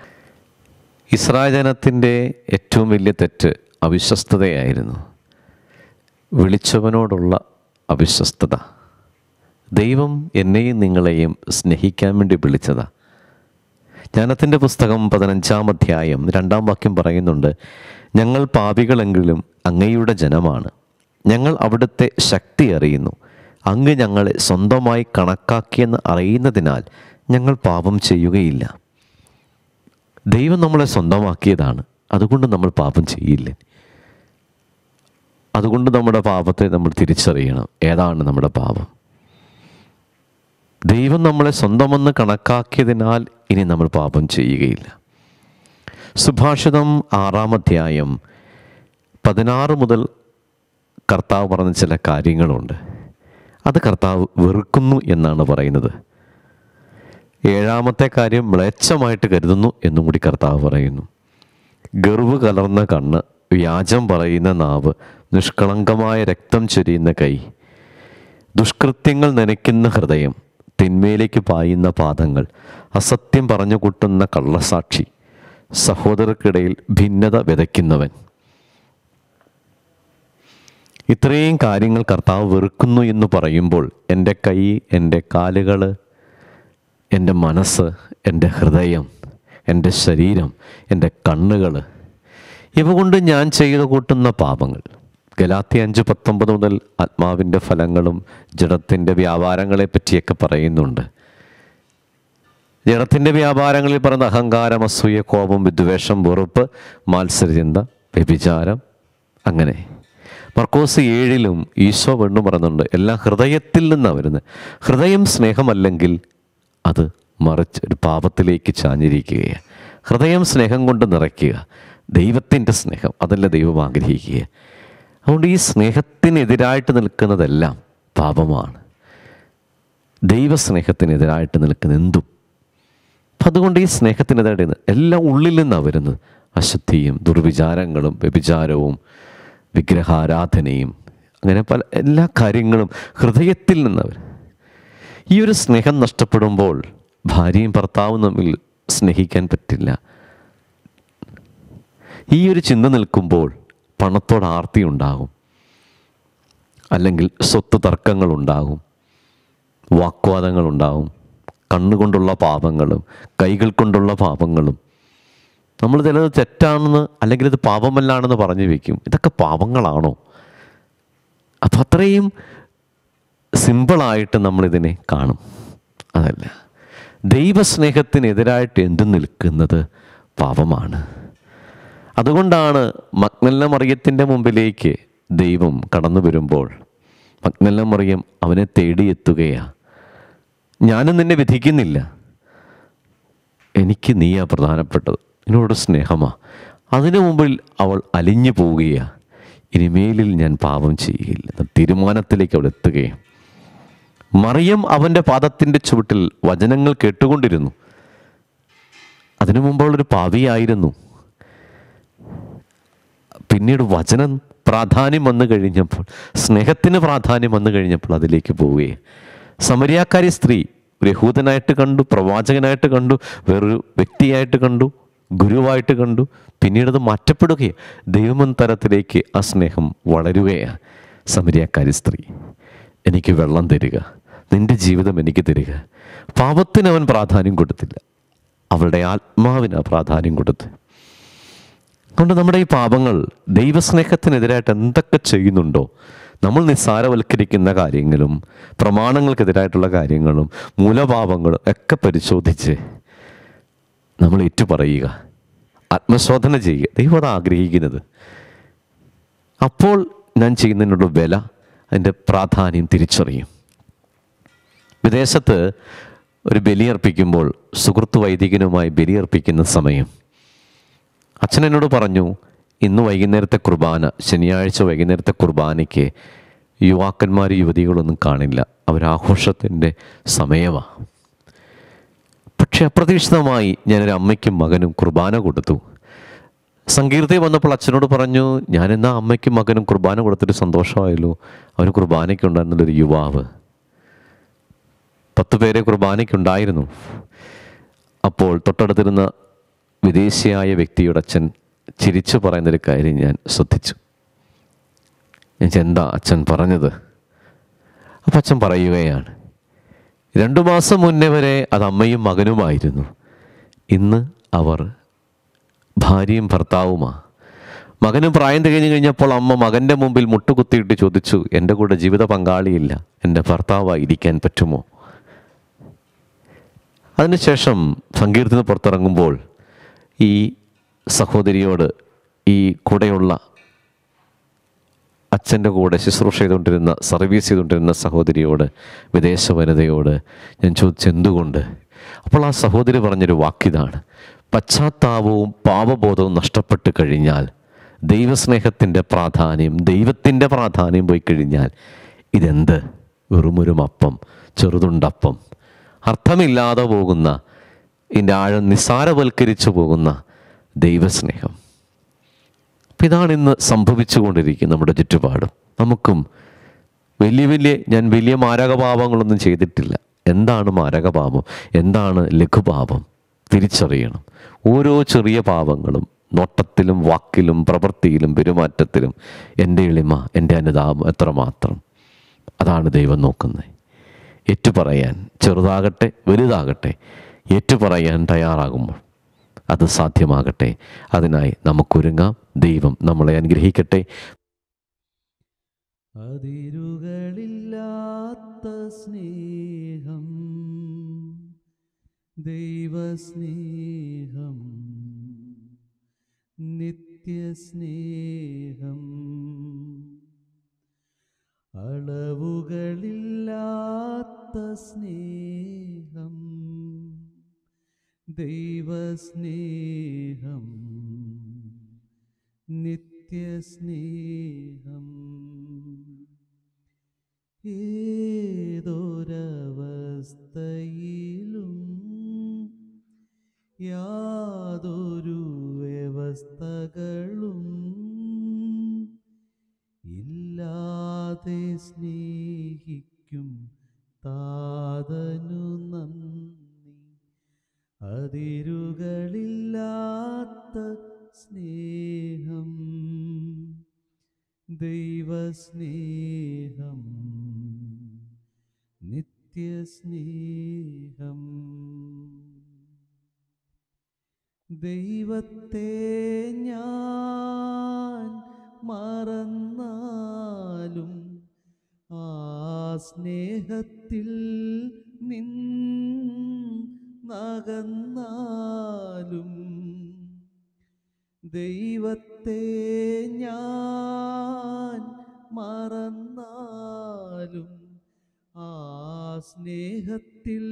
ഇസ്രായേൽ ജനത്തിൻ്റെ ഏറ്റവും വലിയ തെറ്റ് അവിശ്വസ്തതയായിരുന്നു വിളിച്ചവനോടുള്ള അവിശ്വസ്തത ദൈവം എന്നെയും നിങ്ങളെയും സ്നേഹിക്കാൻ വേണ്ടി വിളിച്ചതാ ജ്ഞാനത്തിൻ്റെ പുസ്തകം പതിനഞ്ചാം അധ്യായം രണ്ടാം വാക്യം പറയുന്നുണ്ട് ഞങ്ങൾ പാപികളെങ്കിലും അങ്ങയുടെ ജനമാണ് ഞങ്ങൾ അവിടുത്തെ ശക്തി അറിയുന്നു അങ്ങ് ഞങ്ങളെ സ്വന്തമായി കണക്കാക്കിയെന്ന് അറിയുന്നതിനാൽ ഞങ്ങൾ പാപം ചെയ്യുകയില്ല ദൈവം നമ്മളെ സ്വന്തമാക്കിയതാണ് അതുകൊണ്ട് നമ്മൾ പാപം ചെയ്യില്ല അതുകൊണ്ട് നമ്മുടെ പാപത്തെ നമ്മൾ തിരിച്ചറിയണം ഏതാണ് നമ്മുടെ പാപം ദൈവം നമ്മളെ സ്വന്തമെന്ന് കണക്കാക്കിയതിനാൽ ഇനി നമ്മൾ പാപം ചെയ്യുകയില്ല സുഭാഷിതം ആറാം അധ്യായം പതിനാറ് മുതൽ കർത്താവ് പറഞ്ഞ ചില കാര്യങ്ങളുണ്ട് അത് കർത്താവ് വെറുക്കുന്നു എന്നാണ് പറയുന്നത് ഏഴാമത്തെ കാര്യം മ്ലേച്ഛമായിട്ട് കരുതുന്നു എന്നും കൂടി കർത്താവ് പറയുന്നു ഗർവ് കലർന്ന കണ്ണ് വ്യാജം പറയുന്ന നാവ് നിഷ്കളങ്കമായ രക്തം ചൊരിയുന്ന കൈ ദുഷ്കൃത്യങ്ങൾ നനയ്ക്കുന്ന ഹൃദയം തിന്മയിലേക്ക് പായുന്ന പാദങ്ങൾ അസത്യം പറഞ്ഞു കൂട്ടുന്ന കള്ളസാക്ഷി സഹോദരർക്കിടയിൽ ഭിന്നത വിതയ്ക്കുന്നവൻ ഇത്രയും കാര്യങ്ങൾ കർത്താവ് വെറുക്കുന്നു എന്ന് പറയുമ്പോൾ എൻ്റെ കൈ എൻ്റെ കാലുകൾ എൻ്റെ മനസ്സ് എൻ്റെ ഹൃദയം എൻ്റെ ശരീരം എൻ്റെ കണ്ണുകൾ ഇവ കൊണ്ട് ഞാൻ ചെയ്തു കൂട്ടുന്ന പാപങ്ങൾ ഗലാത്തി അഞ്ച് പത്തൊമ്പത് മുതൽ ആത്മാവിൻ്റെ ഫലങ്ങളും ജഡത്തിൻ്റെ വ്യാപാരങ്ങളെ പറ്റിയൊക്കെ പറയുന്നുണ്ട് ജഡത്തിൻ്റെ വ്യാപാരങ്ങളിൽ പറയുന്ന അഹങ്കാരം അസൂയ കോപം വിദ്വേഷം വെറുപ്പ് മാത്സര്യചിന്ത വ്യഭിചാരം അങ്ങനെ മർക്കോസ് ഏഴിലും ഈശോ വീണ്ടും പറയുന്നുണ്ട് എല്ലാം ഹൃദയത്തിൽ നിന്നാണ് വരുന്നത് ഹൃദയം സ്നേഹമല്ലെങ്കിൽ അത് മറിച്ച് ഒരു പാപത്തിലേക്ക് ചാഞ്ഞിരിക്കുകയാണ് ഹൃദയം സ്നേഹം കൊണ്ട് നിറയ്ക്കുക ദൈവത്തിൻ്റെ സ്നേഹം അതല്ല ദൈവം ആഗ്രഹിക്കുക അതുകൊണ്ട് ഈ സ്നേഹത്തിനെതിരായിട്ട് നിൽക്കുന്നതെല്ലാം പാപമാണ് ദൈവസ്നേഹത്തിനെതിരായിട്ട് നിൽക്കുന്ന എന്തും അപ്പം അതുകൊണ്ട് ഈ സ്നേഹത്തിനെതിരായിട്ട് നിന്ന് എല്ലാം ഉള്ളിൽ നിന്നാണ് വരുന്നത് അശുദ്ധിയും ദുർവിചാരങ്ങളും വ്യഭിചാരവും വിഗ്രഹാരാധനയും അങ്ങനെ പല എല്ലാ കാര്യങ്ങളും ഹൃദയത്തിൽ നിന്നാണ് വരുന്നത് ഈ ഒരു സ്നേഹം നഷ്ടപ്പെടുമ്പോൾ ഭാര്യയും ഭർത്താവും തമ്മിൽ സ്നേഹിക്കാൻ പറ്റില്ല ഈ ഒരു ചിന്ത നിൽക്കുമ്പോൾ പണത്തോട് ആർത്തി ഉണ്ടാകും അല്ലെങ്കിൽ സ്വത്ത് തർക്കങ്ങളുണ്ടാകും വാഗ്വാദങ്ങളുണ്ടാകും കണ്ണുകൊണ്ടുള്ള പാപങ്ങളും കൈകൾ കൊണ്ടുള്ള പാപങ്ങളും നമ്മൾ ചിലത് തെറ്റാണെന്ന് അല്ലെങ്കിൽ ഇത് പാപമല്ലാണെന്ന് പറഞ്ഞു വയ്ക്കും ഇതൊക്കെ പാപങ്ങളാണോ അപ്പം അത്രയും സിമ്പിളായിട്ട് നമ്മളിതിനെ കാണും അതല്ല ദൈവസ്നേഹത്തിനെതിരായിട്ട് എന്ത് നിൽക്കുന്നത് പാപമാണ് അതുകൊണ്ടാണ് മഗ്നല്ല മറിയത്തിൻ്റെ മുമ്പിലേക്ക് ദൈവം കടന്നു വരുമ്പോൾ മഗ്നല്ല മറിയം അവനെ തേടിയെത്തുകയാണ് ഞാനും നിന്നെ വിധിക്കുന്നില്ല എനിക്ക് നീയാ പ്രധാനപ്പെട്ടത് എന്നോട് സ്നേഹമാ അതിനു മുമ്പിൽ അവൾ അലിഞ്ഞു പോവുകയാണ് ഇനിമേലിൽ ഞാൻ പാപം ചെയ്യില്ല എന്ന തീരുമാനത്തിലേക്ക് അവൾ എത്തുകയും മറിയം അവൻ്റെ പാദത്തിൻ്റെ ചുവട്ടിൽ വചനങ്ങൾ കേട്ടുകൊണ്ടിരുന്നു അതിനു മുമ്പ് അവളൊരു പാവിയായിരുന്നു പിന്നീട് വചനം പ്രാധാന്യം വന്നു കഴിഞ്ഞപ്പോൾ സ്നേഹത്തിന് പ്രാധാന്യം വന്നു കഴിഞ്ഞപ്പോൾ അതിലേക്ക് പോവുകയെ സമരിയാക്കാരി സ്ത്രീ ഒരു യഹൂദനായിട്ട് കണ്ടു പ്രവാചകനായിട്ട് കണ്ടു വേറൊരു വ്യക്തിയായിട്ട് കണ്ടു ഗുരുവായിട്ട് കണ്ടു പിന്നീട് അത് മാറ്റപ്പെടുകയാണ് ദൈവമൻ തരത്തിലേക്ക് ആ സ്നേഹം വളരുകയാണ് സമരിയാക്കാരി സ്ത്രീ എനിക്ക് വെള്ളം തരിക നിന്റെ ജീവിതം എനിക്ക് തരിക പാപത്തിന് അവൻ പ്രാധാന്യം കൊടുത്തില്ല അവളുടെ ആത്മാവിന് പ്രാധാന്യം കൊടുത്ത് അതുകൊണ്ട് നമ്മുടെ ഈ പാപങ്ങൾ ദൈവസ്നേഹത്തിനെതിരായിട്ട് എന്തൊക്കെ ചെയ്യുന്നുണ്ടോ നമ്മൾ നിസ്സാരവൽക്കരിക്കുന്ന കാര്യങ്ങളും പ്രമാണങ്ങൾക്കെതിരായിട്ടുള്ള കാര്യങ്ങളും മൂലപാപങ്ങളും ഒക്കെ പരിശോധിച്ച് നമ്മൾ ഏറ്റുപറയുക ആത്മശോധന ചെയ്യുക ദൈവം അത് ആഗ്രഹിക്കുന്നത് അപ്പോൾ ഞാൻ ചെയ്യുന്നതിനുള്ള വില അതിൻ്റെ പ്രാധാന്യം തിരിച്ചറിയും വിദേശത്ത് ഒരു ബലിയർപ്പിക്കുമ്പോൾ സുഹൃത്ത് വൈദികനുമായി ബലിയർപ്പിക്കുന്ന സമയം അച്ഛൻ എന്നോട് പറഞ്ഞു ഇന്ന് വൈകുന്നേരത്തെ കുർബാന ശനിയാഴ്ച വൈകുന്നേരത്തെ കുർബാനയ്ക്ക് യുവാക്കന്മാർ യുവതികളൊന്നും കാണില്ല അവരാഘോഷത്തിൻ്റെ സമയമാണ് പക്ഷെ അപ്രതീക്ഷിതമായി ഞാനൊരു അമ്മയ്ക്കും മകനും കുർബാന കൊടുത്തു സങ്കീർത്തി വന്നപ്പോൾ അച്ഛനോട് പറഞ്ഞു ഞാനെന്നാ അമ്മയ്ക്കും മകനും കുർബാന കൊടുത്തിട്ട് സന്തോഷമായല്ലോ അവന് കുർബാനയ്ക്കുണ്ടായിരുന്നുള്ളൊരു യുവാവ് പത്ത് പേരെ കുർബാനയ്ക്കുണ്ടായിരുന്നു അപ്പോൾ തൊട്ടടുത്തിരുന്ന വിദേശിയായ വ്യക്തിയുടെ അച്ഛൻ ചിരിച്ചു പറയുന്നൊരു കാര്യം ഞാൻ ശ്രദ്ധിച്ചു ഞാൻ ചോദിച്ചു, എന്താ അച്ഛൻ പറഞ്ഞത് അപ്പം അച്ഛൻ പറയുകയാണ് രണ്ടു മാസം മുന്നേ വരെ അത് അമ്മയും മകനുമായിരുന്നു ഇന്ന് അവർ ഭാര്യയും ഭർത്താവുമാ മകനും പ്രായം തികഞ്ഞു കഴിഞ്ഞപ്പോൾ അമ്മ മകൻ്റെ മുമ്പിൽ മുട്ടുകുത്തിയിട്ട് ചോദിച്ചു എൻ്റെ കൂടെ ജീവിത പങ്കാളിയില്ല എൻ്റെ ഭർത്താവായി ഇരിക്കാൻ പറ്റുമോ അതിനുശേഷം സങ്കീർത്തന പുറത്തിറങ്ങുമ്പോൾ ഈ സഹോദരിയോട് ഈ കൂടെയുള്ള അച്ഛൻ്റെ കൂടെ ശുശ്രൂഷ ചെയ്തുകൊണ്ടിരുന്ന സർവീസ് ചെയ്തുകൊണ്ടിരുന്ന സഹോദരിയോട് വിദേശ വനിതയോട് ഞാൻ ചോദിച്ചു എന്തുകൊണ്ട് അപ്പോൾ ആ സഹോദരി പറഞ്ഞൊരു വാക്കിതാണ് പശ്ചാത്താപവും പാപബോധവും നഷ്ടപ്പെട്ട് കഴിഞ്ഞാൽ ദൈവസ്നേഹത്തിൻ്റെ പ്രാധാന്യം ദൈവത്തിൻ്റെ പ്രാധാന്യം പോയി കഴിഞ്ഞാൽ ഇതെന്ത് വെറുമൊരു അപ്പം ചെറുതുണ്ടപ്പം അർത്ഥമില്ലാതെ പോകുന്ന ഇതിൻ്റെ ആഴം നിസ്സാരവൽക്കരിച്ചു പോകുന്ന ദൈവസ്നേഹം അപ്പം ഇതാണ് ഇന്ന് സംഭവിച്ചുകൊണ്ടിരിക്കുന്നത് നമ്മുടെ ചുറ്റുപാടും നമുക്കും വലിയ വലിയ ഞാൻ വലിയ മാരകപാപങ്ങളൊന്നും ചെയ്തിട്ടില്ല എന്താണ് മാരകപാപം എന്താണ് ലഘുപാപം തിരിച്ചറിയണം ഓരോ ചെറിയ പാപങ്ങളും നോട്ടത്തിലും വാക്കിലും പ്രവൃത്തിയിലും പെരുമാറ്റത്തിലും എൻ്റെ എളിമ എൻ്റെ അനുതാപം എത്രമാത്രം അതാണ് ദൈവം നോക്കുന്നത് ഏറ്റുപറയാൻ ചെറുതാകട്ടെ വലുതാകട്ടെ ഏറ്റുപറയാൻ തയ്യാറാകുമ്പോൾ അത് സാധ്യമാകട്ടെ അതിനായി നമുക്കൊരുങ്ങാം ദൈവം നമ്മളെ അനുഗ്രഹിക്കട്ടെ അതിരുകളില്ലാത്ത സ്നേഹം ദൈവസ്നേഹം നിത്യസ്നേഹം അളവുകളില്ലാത്ത സ്നേഹം ദൈവസ്നേഹം നിത്യസ്നേഹം ഏതൊരവസ്ഥയിലും യാതൊരു വ്യവസ്ഥകളും ഇല്ലാതെ സ്നേഹിക്കും താതനു നന്ദി അതിരുകളില്ലാത്ത സ്നേഹം ദൈവസ്നേഹം നിത്യസ്നേഹം ദൈവത്തെ ഞാൻ മറന്നാലും ആ സ്നേഹത്തിൽ നിന്നകന്നാലും ദൈവത്തെ ഞാൻ മറന്നാലും ആ സ്നേഹത്തിൽ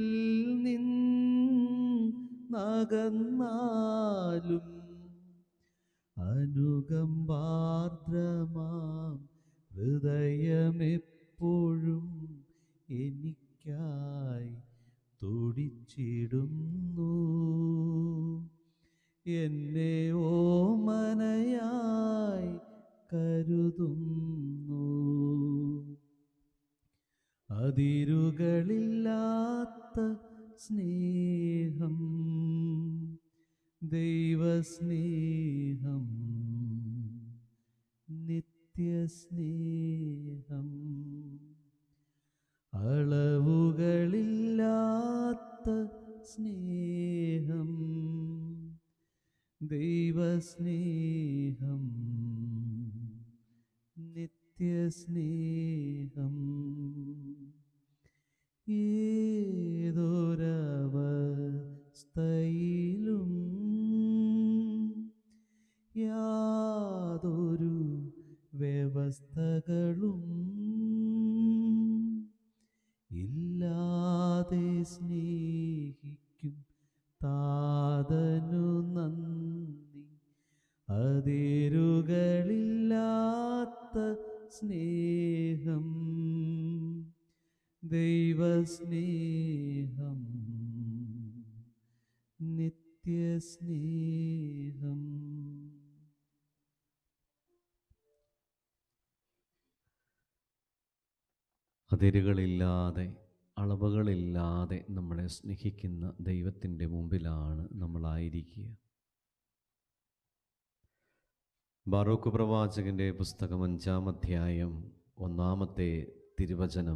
നിന്നകന്നാലും അനുകമ്പാർദ്രമാം ഹൃദയമെപ്പോഴും എനിക്കായി തുടിച്ചിടുന്നു എന്നെ ഓമനയായി കരുതുന്നു അതിരുകളില്ലാത്ത സ്നേഹം ദൈവസ്നേഹം നിത്യസ്നേഹം അളവുകളില്ലാത്ത സ്നേഹം ദൈവസ്നേഹം നിത്യസ്നേഹം ഏതൊരവസ്ഥയിലും യാതൊരു വ്യവസ്ഥകളും ഇല്ലാതെ സ്നേഹിക്കും താതനു നന്ദി അതിരുകളില്ലാത്ത സ്നേഹം ദൈവസ്നേഹം നിത്യസ്നേഹം അതിരുകളില്ലാതെ അളവുകളില്ലാതെ നമ്മളെ സ്നേഹിക്കുന്ന ദൈവത്തിൻ്റെ മുമ്പിലാണ് നമ്മളായിരിക്കുക ബാറൂക്ക് പ്രവാചകന്റെ പുസ്തകം അഞ്ചാം അധ്യായം ഒന്നാമത്തെ തിരുവചനം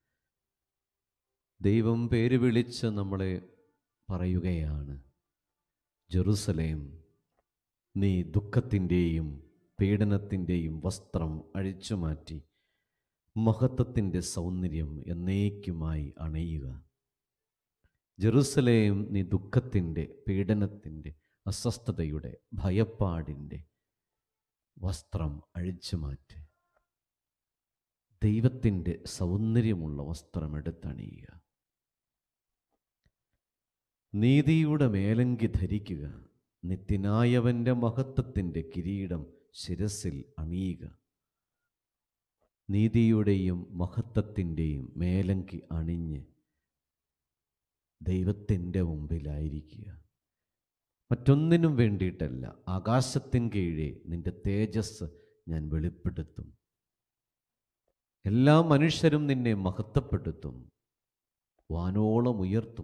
ദൈവം പേര് വിളിച്ച് നമ്മളെ പറയുകയാണ് ജെറുസലേം നീ ദുഃഖത്തിൻ്റെയും പീഡനത്തിൻ്റെയും വസ്ത്രം അഴിച്ചുമാറ്റി മഹത്വത്തിൻ്റെ സൗന്ദര്യം എന്നേക്കുമായി അണയുക ജെറുസലേം നീ ദുഃഖത്തിൻ്റെ പീഡനത്തിൻ്റെ അസ്വസ്ഥതയുടെ ഭയപ്പാടിൻ്റെ വസ്ത്രം അഴിച്ചുമാറ്റ് ദൈവത്തിൻ്റെ സൗന്ദര്യമുള്ള വസ്ത്രം എടുത്തണിയുക നീതിയുടെ മേലങ്കി ധരിക്കുക നിത്യനായവൻ്റെ മഹത്വത്തിൻ്റെ കിരീടം ശിരസിൽ അണിയുക നീതിയുടെയും മഹത്വത്തിൻ്റെയും മേലങ്കി അണിഞ്ഞ് ദൈവത്തിൻ്റെ മുമ്പിലായിരിക്കുക മറ്റൊന്നിനും വേണ്ടിയിട്ടല്ല ആകാശത്തിൻ കീഴെ നിന്റെ തേജസ് ഞാൻ വെളിപ്പെടുത്തും എല്ലാ മനുഷ്യരും നിന്നെ മഹത്വപ്പെടുത്തും വാനോളം ഉയർത്തും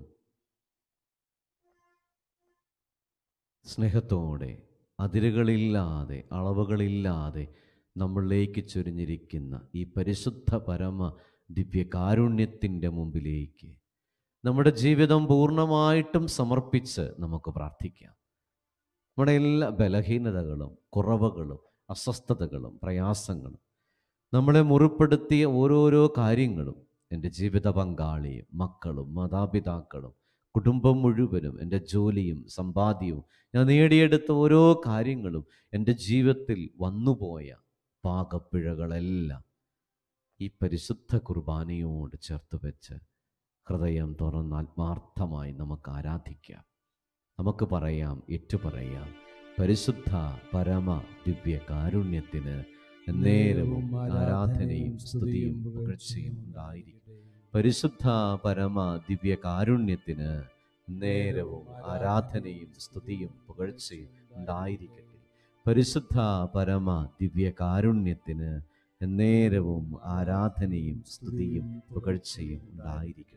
സ്നേഹത്തോടെ അതിരുകളില്ലാതെ അളവുകളില്ലാതെ നമ്മളിലേക്ക് ചൊരിഞ്ഞിരിക്കുന്ന ഈ പരിശുദ്ധ പരമ ദിവ്യകാരുണ്യത്തിൻ്റെ മുമ്പിലേക്ക് നമ്മുടെ ജീവിതം പൂർണ്ണമായിട്ടും സമർപ്പിച്ച് നമുക്ക് പ്രാർത്ഥിക്കാം നമ്മുടെ എല്ലാ ബലഹീനതകളും കുറവുകളും അസ്വസ്ഥതകളും പ്രയാസങ്ങളും നമ്മളെ മുറിപ്പെടുത്തിയ ഓരോരോ കാര്യങ്ങളും എൻ്റെ ജീവിത പങ്കാളിയും മക്കളും മാതാപിതാക്കളും കുടുംബം മുഴുവനും എൻ്റെ ജോലിയും സമ്പാദ്യവും ഞാൻ നേടിയെടുത്ത ഓരോ കാര്യങ്ങളും എൻ്റെ ജീവിതത്തിൽ വന്നുപോയ പാകപ്പിഴകളെല്ലാം ഈ പരിശുദ്ധ കുർബാനയോട് ചേർത്ത് വെച്ച് ഹൃദയം തുറന്ന് ആത്മാർത്ഥമായി നമുക്ക് ആരാധിക്കാം നമുക്ക് പറയാം ഏറ്റുപറയാം പരിശുദ്ധ പരമ ദിവ്യ കാരുണ്യത്തിന് നേരവും ആരാധനയും സ്തുതിയും പുകഴ്ചയും ഉണ്ടായിരിക്കും പരിശുദ്ധ പരമ ദിവ്യ കാരുണ്യത്തിന് നേരവും ആരാധനയും സ്തുതിയും പുകഴ്ചയും ഉണ്ടായിരിക്കട്ടെ പരിശുദ്ധ പരമ ദിവ്യ കാരുണ്യത്തിന് നേരവും ആരാധനയും സ്തുതിയും പുകഴ്ചയും ഉണ്ടായിരിക്കട്ടെ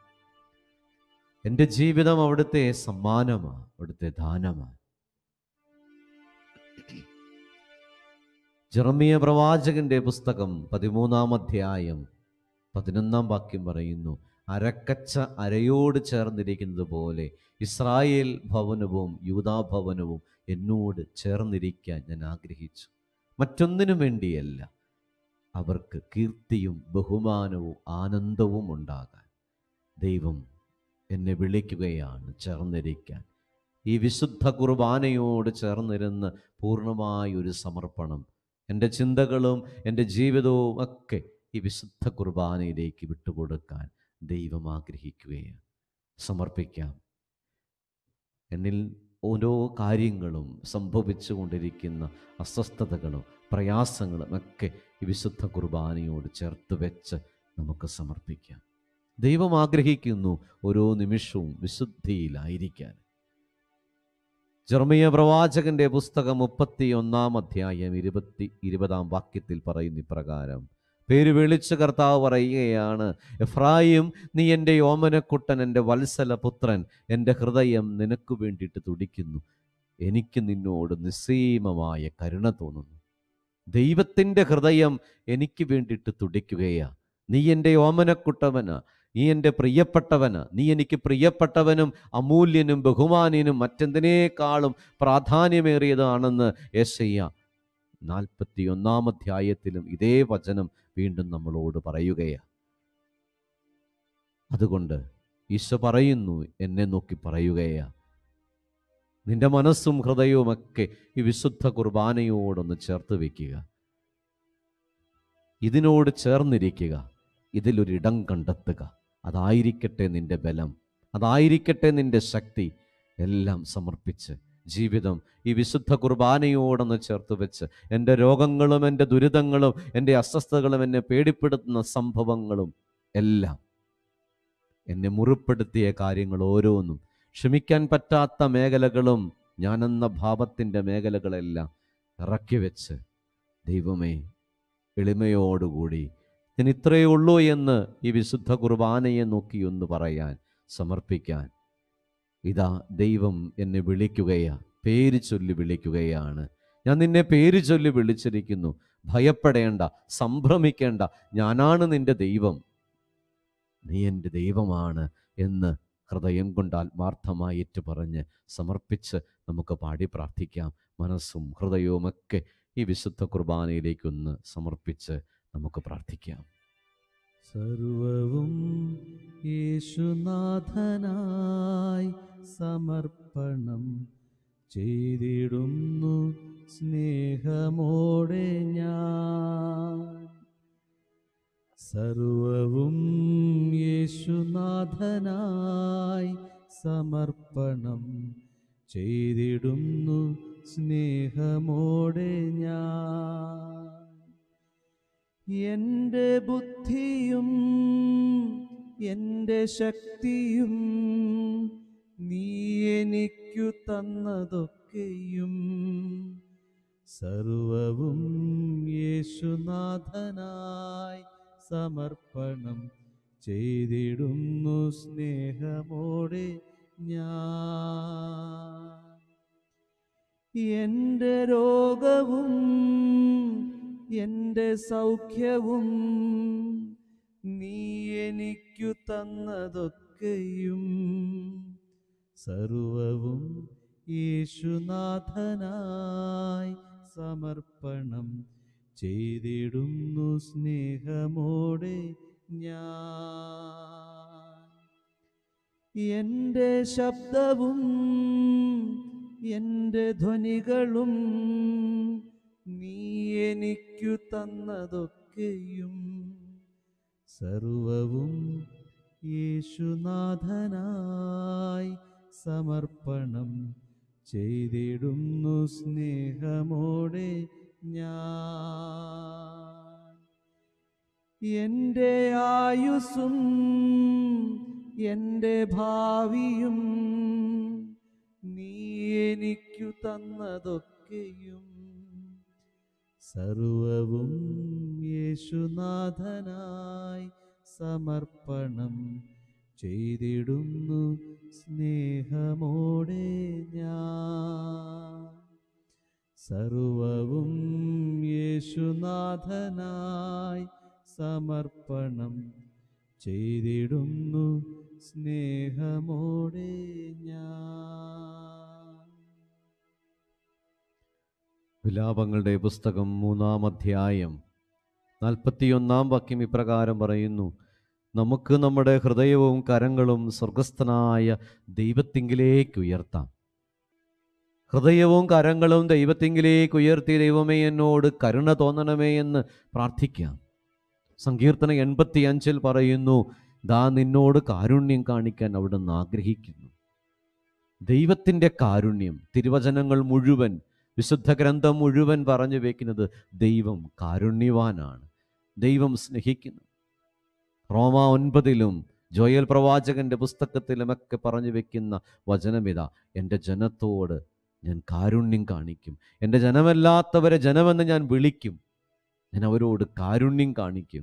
എൻ്റെ ജീവിതം അവിടുത്തെ സമ്മാനമാണ് അവിടുത്തെ ദാനമാണ് ജെറമിയ പ്രവാചകന്റെ പുസ്തകം പതിമൂന്നാം അധ്യായം പതിനൊന്നാം വാക്യം പറയുന്നു അരക്കച്ച അരയോട് ചേർന്നിരിക്കുന്നത് പോലെ ഇസ്രായേൽ ഭവനവും യൂതാഭവനവും എന്നോട് ചേർന്നിരിക്കാൻ ഞാൻ ആഗ്രഹിച്ചു മറ്റൊന്നിനും വേണ്ടിയല്ല അവർക്ക് കീർത്തിയും ബഹുമാനവും ആനന്ദവും ഉണ്ടാകാൻ ദൈവം എന്നെ വിളിക്കുകയാണ് ചേർന്നിരിക്കാൻ ഈ വിശുദ്ധ കുർബാനയോട് ചേർന്നിരുന്ന് പൂർണ്ണമായ ഒരു സമർപ്പണം എൻ്റെ ചിന്തകളും എൻ്റെ ജീവിതവും ഒക്കെ ഈ വിശുദ്ധ കുർബാനയിലേക്ക് വിട്ടുകൊടുക്കാൻ ദൈവം ആഗ്രഹിക്കുകയാണ് സമർപ്പിക്കാം എന്നിൽ ഓരോ കാര്യങ്ങളും സംഭവിച്ചു കൊണ്ടിരിക്കുന്ന അസ്വസ്ഥതകളും പ്രയാസങ്ങളും ഒക്കെ ഈ വിശുദ്ധ കുർബാനയോട് ചേർത്ത് വെച്ച് നമുക്ക് സമർപ്പിക്കാം ദൈവം ആഗ്രഹിക്കുന്നു ഓരോ നിമിഷവും വിശുദ്ധിയിലായിരിക്കാൻ ജർമിയ പ്രവാചകന്റെ പുസ്തകം മുപ്പത്തി ഒന്നാം അധ്യായം ഇരുപത്തി ഇരുപതാം വാക്യത്തിൽ പറയുന്ന ഇപ്രകാരം പേര് വിളിച്ച് കർത്താവ് പറയുകയാണ് എഫ്രായിം നീ എൻ്റെ ഓമനക്കുട്ടൻ എൻ്റെ വത്സല പുത്രൻ എൻ്റെ ഹൃദയം നിനക്ക് വേണ്ടിയിട്ട് തുടിക്കുന്നു എനിക്ക് നിന്നോട് നിസ്സീമമായ കരുണ തോന്നുന്നു ദൈവത്തിൻ്റെ ഹൃദയം എനിക്ക് വേണ്ടിയിട്ട് തുടിക്കുകയാ നീ എൻ്റെ ഓമനക്കുട്ടവനാ നീ എൻ്റെ പ്രിയപ്പെട്ടവന് നീ എനിക്ക് പ്രിയപ്പെട്ടവനും അമൂല്യനും ബഹുമാന്യനും മറ്റെന്തിനേക്കാളും പ്രാധാന്യമേറിയതാണെന്ന് യേശയ്യ നാൽപ്പത്തി ഒന്നാം അധ്യായത്തിലും ഇതേ വചനം വീണ്ടും നമ്മളോട് പറയുകയാണ് അതുകൊണ്ട് ഈശോ പറയുന്നു എന്നെ നോക്കി പറയുകയാ നിന്റെ മനസ്സും ഹൃദയവുമൊക്കെ ഈ വിശുദ്ധ കുർബാനയോടൊന്ന് ചേർത്ത് വെക്കുക ഇതിനോട് ചേർന്നിരിക്കുക ഇതിലൊരിടം കണ്ടെത്തുക അതായിരിക്കട്ടെ നിന്റെ ബലം അതായിരിക്കട്ടെ നിന്റെ ശക്തി എല്ലാം സമർപ്പിച്ച് ജീവിതം ഈ വിശുദ്ധ കുർബാനയോടൊന്ന് ചേർത്ത് വെച്ച് എൻ്റെ രോഗങ്ങളും എൻ്റെ ദുരിതങ്ങളും എൻ്റെ അസ്വസ്ഥതകളും എന്നെ പേടിപ്പെടുത്തുന്ന സംഭവങ്ങളും എല്ലാം എന്നെ മുറിപ്പെടുത്തിയ കാര്യങ്ങൾ ഓരോന്നും ക്ഷമിക്കാൻ പറ്റാത്ത മേഖലകളും ഞാനെന്ന ഭാവത്തിൻ്റെ മേഖലകളെല്ലാം ഇറക്കി വെച്ച് ദൈവമേ എളിമയോടുകൂടി ഞാൻ ഇത്രയേ ഉള്ളൂ എന്ന് ഈ വിശുദ്ധ കുർബാനയെ നോക്കി ഒന്ന് പറയാൻ സമർപ്പിക്കാൻ ഇതാ ദൈവം എന്നെ വിളിക്കുകയാ പേര് ചൊല്ലി വിളിക്കുകയാണ് ഞാൻ നിന്നെ പേര് ചൊല്ലി വിളിച്ചിരിക്കുന്നു ഭയപ്പെടേണ്ട സംഭ്രമിക്കേണ്ട ഞാനാണ് നിന്റെ ദൈവം നീ എൻ്റെ ദൈവമാണ് എന്ന് ഹൃദയം കൊണ്ട് ആത്മാർത്ഥമായി ഏറ്റു പറഞ്ഞ് സമർപ്പിച്ച് നമുക്ക് പാടി പ്രാർത്ഥിക്കാം മനസ്സും ഹൃദയവും ഒക്കെ ഈ വിശുദ്ധ കുർബാനയിലേക്കൊന്ന് സമർപ്പിച്ച് നമുക്ക് പ്രാർത്ഥിക്കാം സർവവും യേശുനാഥനായി സമർപ്പണം ചെയ്തിടുന്നു സ്നേഹമോടെ ഞാൻ സർവവും യേശുനാഥനായി സമർപ്പണം ചെയ്തിടുന്നു സ്നേഹമോടെ ഞാൻ എൻ്റെ ബുദ്ധിയും എൻ്റെ ശക്തിയും നീ എനിക്കു തന്നതൊക്കെയും സർവവും യേശുനാഥനായി സമർപ്പണം ചെയ്തിടുന്നു സ്നേഹമോടെ ഞാൻ എൻ്റെ രോഗവും എൻ്റെ സൗഖ്യവും നീ എനിക്കു തന്നതൊക്കെയും സർവവും യേശുനാഥനായി സമർപ്പണം ചെയ്തിടുന്നു സ്നേഹമോടെ ഞാൻ എൻ്റെ ശബ്ദവും എൻ്റെ ധ്വനികളും നീ എനിക്കു തന്നതൊക്കെയും സർവവും യേശുനാഥനായി സമർപ്പണം ചെയ്തിടുന്നു സ്നേഹമോടെ ഞാൻ എൻ്റെ ആയുസ്സും എൻ്റെ ഭാവിയും നീ എനിക്കു തന്നതൊക്കെയും സർവവും യേശുനാഥനായി സമർപ്പണം ചെയ്തിടുന്നു സ്നേഹമോടെ ഞാൻ സർവവും യേശുനാഥനായി സമർപ്പണം ചെയ്തിടുന്നു സ്നേഹമോടെ ഞാൻ വിലാപങ്ങളുടെ പുസ്തകം മൂന്നാം അധ്യായം നാൽപ്പത്തിയൊന്നാം വാക്യം ഇപ്രകാരം പറയുന്നു നമുക്ക് നമ്മുടെ ഹൃദയവും കരങ്ങളും സ്വർഗസ്ഥനായ ദൈവത്തിങ്കിലേക്ക് ഉയർത്താം ഹൃദയവും കരങ്ങളും ദൈവത്തിങ്കിലേക്ക് ഉയർത്തി ദൈവമേ എന്നോട് കരുണ തോന്നണമേ എന്ന് പ്രാർത്ഥിക്കാം സങ്കീർത്തനം എൺപത്തി അഞ്ചിൽ പറയുന്നു ദാ നിന്നോട് കാരുണ്യം കാണിക്കാൻ അവിടുന്ന് ആഗ്രഹിക്കുന്നു ദൈവത്തിൻ്റെ കാരുണ്യം തിരുവചനങ്ങൾ മുഴുവൻ വിശുദ്ധ ഗ്രന്ഥം മുഴുവൻ പറഞ്ഞു വെക്കുന്നത് ദൈവം കാരുണ്യവാനാണ് ദൈവം സ്നേഹിക്കുന്നു റോമ ഒൻപതിലും ജോയൽ പ്രവാചകന്റെ പുസ്തകത്തിലുമൊക്കെ പറഞ്ഞു വെക്കുന്ന വചനമിതാ എൻ്റെ ജനത്തോട് ഞാൻ കാരുണ്യം കാണിക്കും എൻ്റെ ജനമല്ലാത്തവരെ ജനമെന്ന് ഞാൻ വിളിക്കും ഞാൻ അവരോട് കാരുണ്യം കാണിക്കും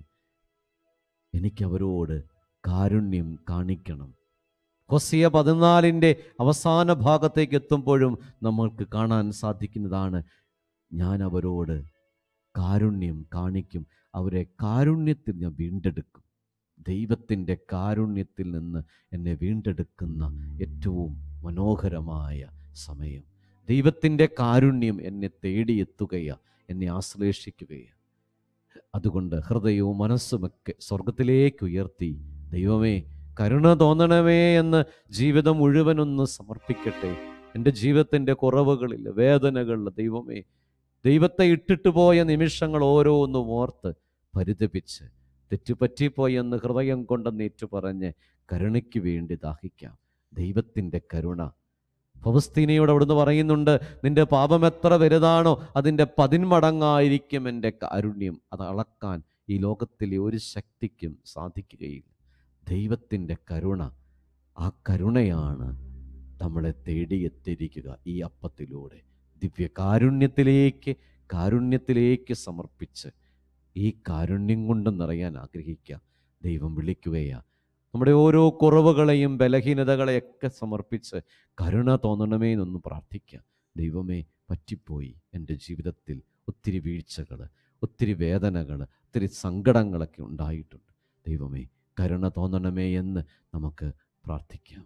എനിക്ക് അവരോട് കാരുണ്യം കാണിക്കണം കൊസിയ പതിനാലിൻ്റെ അവസാന ഭാഗത്തേക്ക് എത്തുമ്പോഴും നമ്മൾക്ക് കാണാൻ സാധിക്കുന്നതാണ് ഞാൻ അവരോട് കാരുണ്യം കാണിക്കും അവരെ കാരുണ്യത്തിൽ ഞാൻ വീണ്ടെടുക്കും ദൈവത്തിൻ്റെ കാരുണ്യത്തിൽ നിന്ന് എന്നെ വീണ്ടെടുക്കുന്ന ഏറ്റവും മനോഹരമായ സമയം ദൈവത്തിൻ്റെ കാരുണ്യം എന്നെ തേടിയെത്തുകയാണ് എന്നെ ആശ്ലേഷിക്കുകയാണ് അതുകൊണ്ട് ഹൃദയവും മനസ്സുമൊക്കെ സ്വർഗത്തിലേക്ക് ഉയർത്തി ദൈവമേ കരുണ തോന്നണമേ എന്ന് ജീവിതം മുഴുവനൊന്ന് സമർപ്പിക്കട്ടെ എൻ്റെ ജീവിതത്തിൻ്റെ കുറവുകളിൽ വേദനകളിൽ ദൈവമേ ദൈവത്തെ ഇട്ടിട്ട് പോയ നിമിഷങ്ങൾ ഓരോന്നും ഓർത്ത് പരിതപിച്ച് തെറ്റുപറ്റിപ്പോയെന്ന് ഹൃദയം കൊണ്ടെന്ന് ഏറ്റുപറഞ്ഞ് കരുണയ്ക്ക് വേണ്ടി ദാഹിക്കാം ദൈവത്തിൻ്റെ കരുണ ഫവസ്തീനയോട് അവിടുന്ന് പറയുന്നുണ്ട് നിന്റെ പാപം എത്ര വലുതാണോ അതിൻ്റെ പതിന്മടങ്ങായിരിക്കും എൻ്റെ കാരുണ്യം അത് അളക്കാൻ ഈ ലോകത്തിലെ ഒരു ശക്തിക്കും സാധിക്കുകയില്ല ദൈവത്തിൻ്റെ കരുണ ആ കരുണയാണ് നമ്മളെ തേടിയെത്തിയിരിക്കുക ഈ അപ്പത്തിലൂടെ ദിവ്യ കാരുണ്യത്തിലേക്ക് കാരുണ്യത്തിലേക്ക് സമർപ്പിച്ച് ഈ കാരുണ്യം കൊണ്ട് നിറയാൻ ആഗ്രഹിക്കുക ദൈവം വിളിക്കുകയാ നമ്മുടെ ഓരോ കുറവുകളെയും ബലഹീനതകളെയൊക്കെ സമർപ്പിച്ച് കരുണ തോന്നണമേ എന്നൊന്ന് പ്രാർത്ഥിക്കുക ദൈവമേ പറ്റിപ്പോയി എൻ്റെ ജീവിതത്തിൽ ഒത്തിരി വീഴ്ചകൾ ഒത്തിരി വേദനകൾ ഒത്തിരി സങ്കടങ്ങളൊക്കെ ഉണ്ടായിട്ടുണ്ട് ദൈവമേ കരുണ തോന്നണമേ എന്ന് നമുക്ക് പ്രാർത്ഥിക്കാം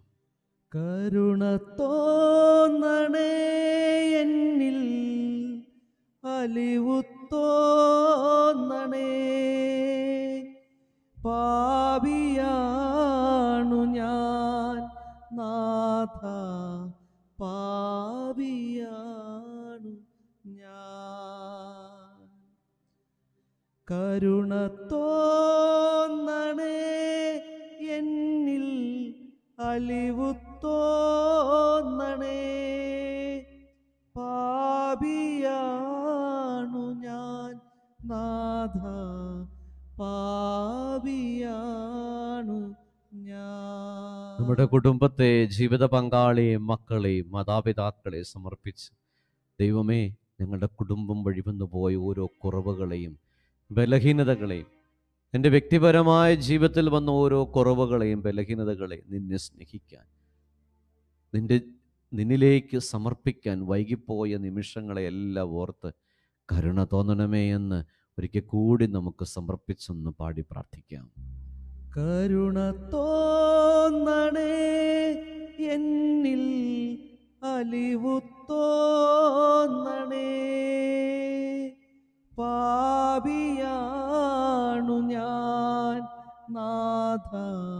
കരുണ തോന്നണേ എന്നിൽ അലിവു തോന്നണേ പാപിയാണു ഞാൻ നാഥ പാപിയാണു ഞാൻ കരുണ തോന്നണേ എന്നിൽ അലിവു തോന്നണേ പാപിയാണു ഞാൻ നാഥ പാപിയാണു ഞാൻ നമ്മുടെ കുടുംബത്തെ ജീവിത പങ്കാളിയെയും മക്കളെയും മാതാപിതാക്കളെ സമർപ്പിച്ച് ദൈവമേ ഞങ്ങളുടെ കുടുംബം വഴി വന്നു പോയ ഓരോ കുറവുകളെയും ബലഹീനതകളെയും എൻ്റെ വ്യക്തിപരമായ ജീവിതത്തിൽ വന്ന ഓരോ കുറവുകളെയും ബലഹീനതകളെയും നിന്നെ സ്നേഹിക്കാൻ നിന്റെ നിന്നിലേക്ക് സമർപ്പിക്കാൻ വൈകിപ്പോയ നിമിഷങ്ങളെ എല്ലാം ഓർത്ത് കരുണ തോന്നണമേ എന്ന് ഒരിക്കൽ കൂടി നമുക്ക് സമർപ്പിച്ചൊന്ന് പാടി പ്രാർത്ഥിക്കാം കരുണ തോന്നണേ എന്നിൽ അലിവു തോന്നണേ പാപിയാണു ഞാൻ നാഥ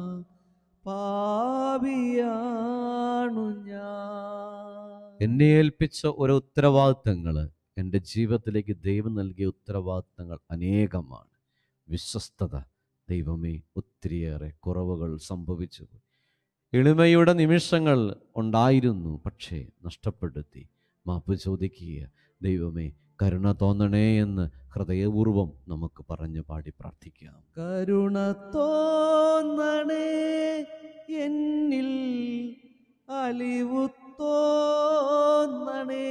പാപിയാണു ഞാൻ എന്നെ ഏൽപ്പിച്ച ഓരോ ഉത്തരവാദിത്തങ്ങൾ എൻ്റെ ജീവിതത്തിലേക്ക് ദൈവം നൽകിയ ഉത്തരവാദിത്തങ്ങൾ അനേകമാണ് വിശ്വസ്തത ദൈവമേ ഒത്തിരിയേറെ കുറവുകൾ സംഭവിച്ചു പോയി എളിമയുടെ നിമിഷങ്ങൾ ഉണ്ടായിരുന്നു പക്ഷേ നഷ്ടപ്പെടുത്തി മാപ്പ് ചോദിക്കുക ദൈവമേ കരുണ തോന്നണേ എന്ന് ഹൃദയപൂർവ്വം നമുക്ക് പറഞ്ഞ് പാടി പ്രാർത്ഥിക്കാം കരുണ തോന്നണേ എന്നിൽ അലിവു തോന്നണേ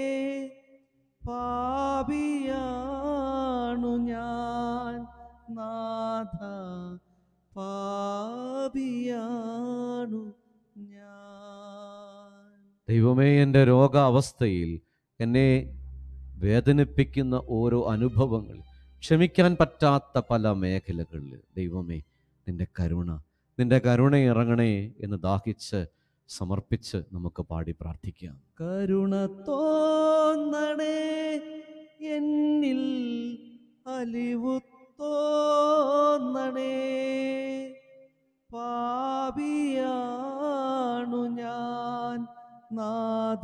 പാപിയാണു ഞാൻ നാഥ പാപിയാണു ഞാൻ ദൈവമേ എൻ്റെ രോഗാവസ്ഥയിൽ എന്നെ വേദനിപ്പിക്കുന്ന ഓരോ അനുഭവങ്ങൾ ക്ഷമിക്കാൻ പറ്റാത്ത പല മേഖലകളിൽ ദൈവമേ നിന്റെ കരുണ നിന്റെ കരുണ ഇറങ്ങണേ എന്ന് ദാഹിച്ച് സമർപ്പിച്ച് നമുക്ക് പാടി പ്രാർത്ഥിക്കാം കരുണ തോന്നണേ എന്നിൽ അലിവു തോന്നണേ പാപിയാണു ഞാൻ നാഥ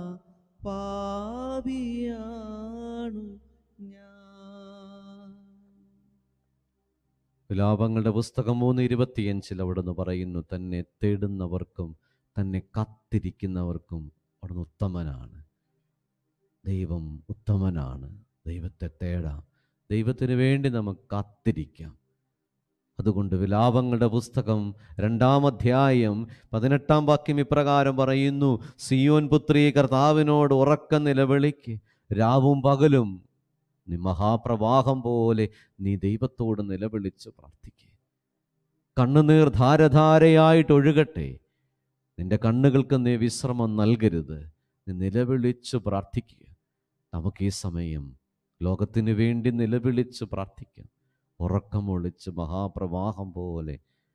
പാപിയാണു ഞാൻ വിലാപങ്ങളുടെ പുസ്തകം മൂന്ന് ഇരുപത്തിയഞ്ചിൽ അവിടുന്ന് പറയുന്നു തന്നെ തേടുന്നവർക്കും തന്നെ കാത്തിരിക്കുന്നവർക്കും അവിടുന്ന് ഉത്തമനാണ് ദൈവം ഉത്തമനാണ് ദൈവത്തെ തേടാം ദൈവത്തിന് വേണ്ടി നമുക്ക് കാത്തിരിക്കാം അതുകൊണ്ട് വിലാപങ്ങളുടെ പുസ്തകം രണ്ടാം അധ്യായം പതിനെട്ടാം വാക്യം ഇപ്രകാരം പറയുന്നു സിയോൻ പുത്രി കർത്താവിനോട് ഉറക്ക നിലവിളിക്ക് രാവും പകലും നീ മഹാപ്രവാഹം പോലെ നീ ദൈവത്തോട് നിലവിളിച്ച് പ്രാർത്ഥിക്കുക കണ്ണുനീർ ധാരധാരയായിട്ട് ഒഴുകട്ടെ നിന്റെ കണ്ണുകൾക്ക് നീ വിശ്രമം നൽകരുത് നീ നിലവിളിച്ച് പ്രാർത്ഥിക്കുക നമുക്ക് ഈ സമയം ലോകത്തിന് വേണ്ടി നിലവിളിച്ച് പ്രാർത്ഥിക്കാം ഉറക്കമൊളിച്ച് മഹാപ്രവാഹം പോലെ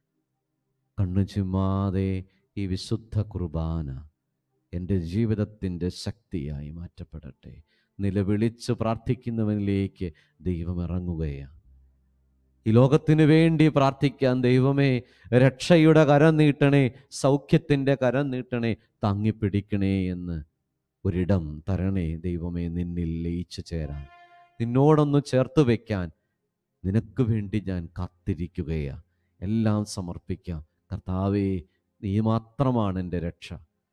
കണ്ണു ചിമ്മാതെ ഈ വിശുദ്ധ കുർബാന എൻ്റെ ജീവിതത്തിൻ്റെ ശക്തിയായി മാറ്റപ്പെടട്ടെ നിലവിളിച്ച് പ്രാർത്ഥിക്കുന്നവനിലേക്ക് ദൈവം ഇറങ്ങുകയാണ് ഈ ലോകത്തിന് വേണ്ടി പ്രാർത്ഥിക്കാൻ ദൈവമേ രക്ഷയുടെ കരം നീട്ടണേ സൗഖ്യത്തിൻ്റെ കരം നീട്ടണേ താങ്ങിപ്പിടിക്കണേ എന്ന് ഒരിടം തരണേ ദൈവമേ നിന്നിൽ ലയിച്ചു ചേരാൻ നിന്നോടൊന്ന് ചേർത്ത് വയ്ക്കാൻ നിനക്ക് വേണ്ടി ഞാൻ കാത്തിരിക്കുകയാ എല്ലാം സമർപ്പിക്കാം കർത്താവേ നീ മാത്രമാണ് എൻ്റെ രക്ഷ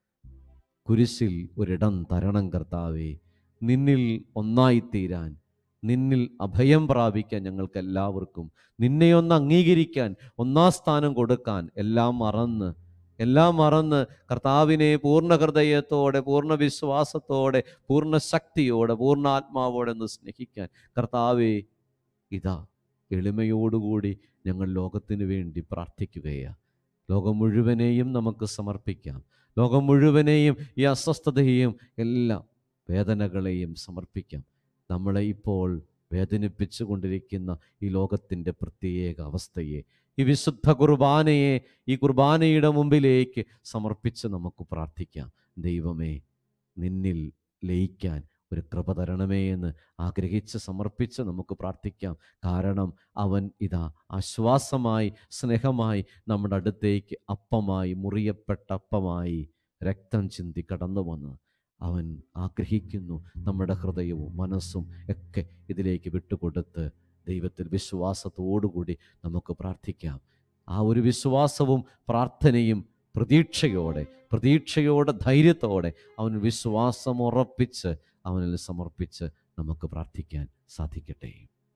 കുരിശിൽ ഒരിടം തരണം കർത്താവേ നിന്നിൽ ഒന്നായിത്തീരാൻ നിന്നിൽ അഭയം പ്രാപിക്കാൻ ഞങ്ങൾക്ക് എല്ലാവർക്കും നിന്നെ ഒന്ന് അംഗീകരിക്കാൻ ഒന്നാം സ്ഥാനം കൊടുക്കാൻ എല്ലാം മറന്ന് എല്ലാം മറന്ന് കർത്താവിനെ പൂർണ്ണ ഹൃദയത്തോടെ പൂർണ്ണ വിശ്വാസത്തോടെ പൂർണ്ണ ശക്തിയോടെ പൂർണ്ണ ആത്മാവോടെ ഒന്ന് സ്നേഹിക്കാൻ കർത്താവേ ഇതാ എളിമയോടുകൂടി ഞങ്ങൾ ലോകത്തിന് വേണ്ടി പ്രാർത്ഥിക്കുകയാണ് ലോകം മുഴുവനെയും നമുക്ക് സമർപ്പിക്കാം ലോകം മുഴുവനെയും ഈ അസ്വസ്ഥതയെയും എല്ലാം വേദനകളെയും സമർപ്പിക്കാം നമ്മളെ ഇപ്പോൾ വേദനിപ്പിച്ചു കൊണ്ടിരിക്കുന്ന ഈ ലോകത്തിൻ്റെ പ്രത്യേക അവസ്ഥയെ ഈ വിശുദ്ധ കുർബാനയെ ഈ കുർബാനയുടെ മുമ്പിലേക്ക് സമർപ്പിച്ച് നമുക്ക് പ്രാർത്ഥിക്കാം ദൈവമേ നിന്നിൽ ലയിക്കാൻ ഒരു കൃപ തരണമേ എന്ന് ആഗ്രഹിച്ച് സമർപ്പിച്ച് നമുക്ക് പ്രാർത്ഥിക്കാം കാരണം അവൻ ഇതാ ആശ്വാസമായി സ്നേഹമായി നമ്മുടെ അടുത്തേക്ക് അപ്പമായി മുറിയപ്പെട്ട അപ്പമായി രക്തം ചിന്തി കടന്നു വന്ന് അവൻ ആഗ്രഹിക്കുന്നു നമ്മുടെ ഹൃദയവും മനസ്സും ഒക്കെ ഇതിലേക്ക് വിട്ടുകൊടുത്ത് ദൈവത്തിൽ വിശ്വാസത്തോടുകൂടി നമുക്ക് പ്രാർത്ഥിക്കാം ആ ഒരു വിശ്വാസവും പ്രാർത്ഥനയും പ്രതീക്ഷയോടെ പ്രതീക്ഷയോടെ ധൈര്യത്തോടെ അവൻ വിശ്വാസം ഉറപ്പിച്ച് അവനിൽ സമർപ്പിച്ച് നമുക്ക് പ്രാർത്ഥിക്കാൻ സാധിക്കട്ടെ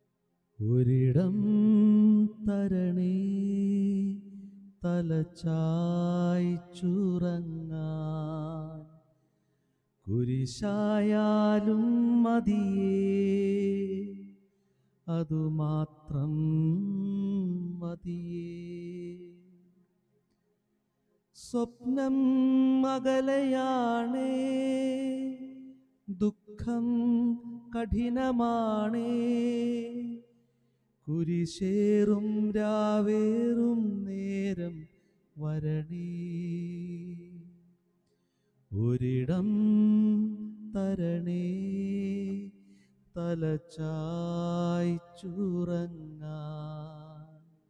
ഒരിടം തരണേ തലച്ചായ്ച്ചുറങ്ങാൻ കുരിശായാലും മതിയേ അതുമാത്രം മതിയേ സ്വപ്നം അകലയാണേ ദുഃഖം കഠിനമാണേ കുരിശേറും രാവേറും നേരം വരണേ ഒരിടം തരണേ തലച്ചായ്ച്ചുറങ്ങാൻ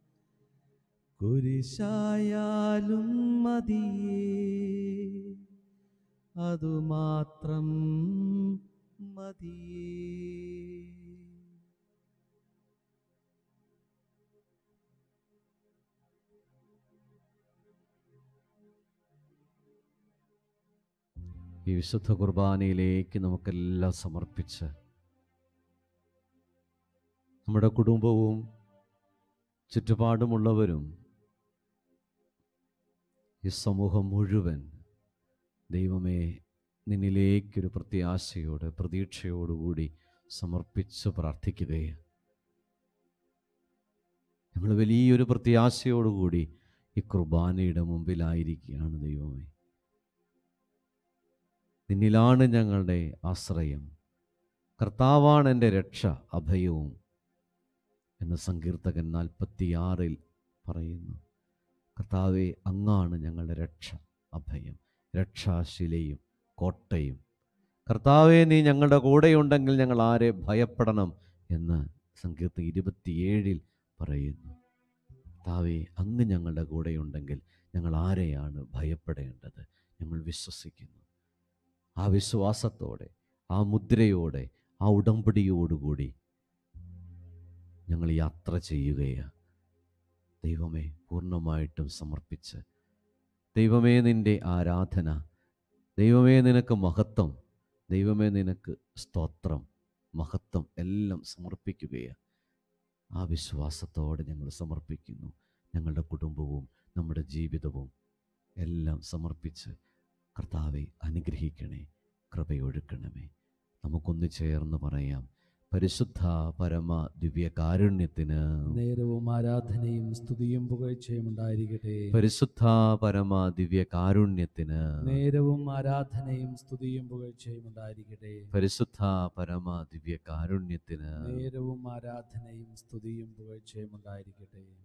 കുരിശായാലും മതിയേ അതുമാത്രം മതിയേ ഈ വിശുദ്ധ കുർബാനയിലേക്ക് നമുക്കെല്ലാം സമർപ്പിച്ച് നമ്മുടെ കുടുംബവും ചുറ്റുപാടുമുള്ളവരും ഈ സമൂഹം മുഴുവൻ ദൈവമേ നിന്നിലേക്കൊരു പ്രത്യാശയോട് പ്രതീക്ഷയോടുകൂടി സമർപ്പിച്ച് പ്രാർത്ഥിക്കുകയാണ് ഞങ്ങൾ വലിയൊരു പ്രത്യാശയോടുകൂടി ഈ കുർബാനയുടെ മുമ്പിലായിരിക്കുകയാണ് ദൈവമേ നിന്നിലാണ് ഞങ്ങളുടെ ആശ്രയം കർത്താവാണ് എൻ്റെ രക്ഷ അഭയവും എന്ന് സങ്കീർത്തകൻ നാൽപ്പത്തിയാറിൽ പറയുന്നു കർത്താവെ അങ്ങാണ് ഞങ്ങളുടെ രക്ഷ അഭയം രക്ഷാശിലയും കോട്ടയും കർത്താവെ നീ ഞങ്ങളുടെ കൂടെയുണ്ടെങ്കിൽ ഞങ്ങൾ ആരെ ഭയപ്പെടണം എന്ന് സങ്കീർത്തം ഇരുപത്തിയേഴിൽ പറയുന്നു കർത്താവെ അങ്ങ് ഞങ്ങളുടെ കൂടെയുണ്ടെങ്കിൽ ഞങ്ങൾ ആരെയാണ് ഭയപ്പെടേണ്ടത് ഞങ്ങൾ വിശ്വസിക്കുന്നു ആ വിശ്വാസത്തോടെ ആ മുദ്രയോടെ ആ ഉടമ്പടിയോടുകൂടി ഞങ്ങൾ യാത്ര ചെയ്യുകയാണ് ദൈവമേ പൂർണ്ണമായിട്ടും സമർപ്പിച്ച് ദൈവമേ നിൻ്റെ ആരാധന ദൈവമേ നിനക്ക് മഹത്വം ദൈവമേ നിനക്ക് സ്തോത്രം മഹത്വം എല്ലാം സമർപ്പിക്കുകയാണ് ആ വിശ്വാസത്തോടെ ഞങ്ങൾ സമർപ്പിക്കുന്നു ഞങ്ങളുടെ കുടുംബവും നമ്മുടെ ജീവിതവും എല്ലാം സമർപ്പിച്ച് കർത്താവെ അനുഗ്രഹിക്കണേ കൃപയൊഴുക്കണമേ നമുക്കൊന്ന് ചേർന്ന് പറയാം പരിശുദ്ധ പരമ ദിവ്യകാരുണ്യത്തിന് നേരവും ആരാധനയും സ്തുതിയും പുകഴ്ചയും ഉണ്ടായിരിക്കട്ടെ പരിശുദ്ധ പരമ ദിവ്യകാരുണ്യത്തിന് നേരവും ആരാധനയും സ്തുതിയും പുകഴ്ചയും ഉണ്ടായിരിക്കട്ടെ പരിശുദ്ധ പരമ ദിവ്യകാരുണ്യത്തിന് നേരവും ആരാധനയും സ്തുതിയും പുകഴ്ചയും ഉണ്ടായിരിക്കട്ടെ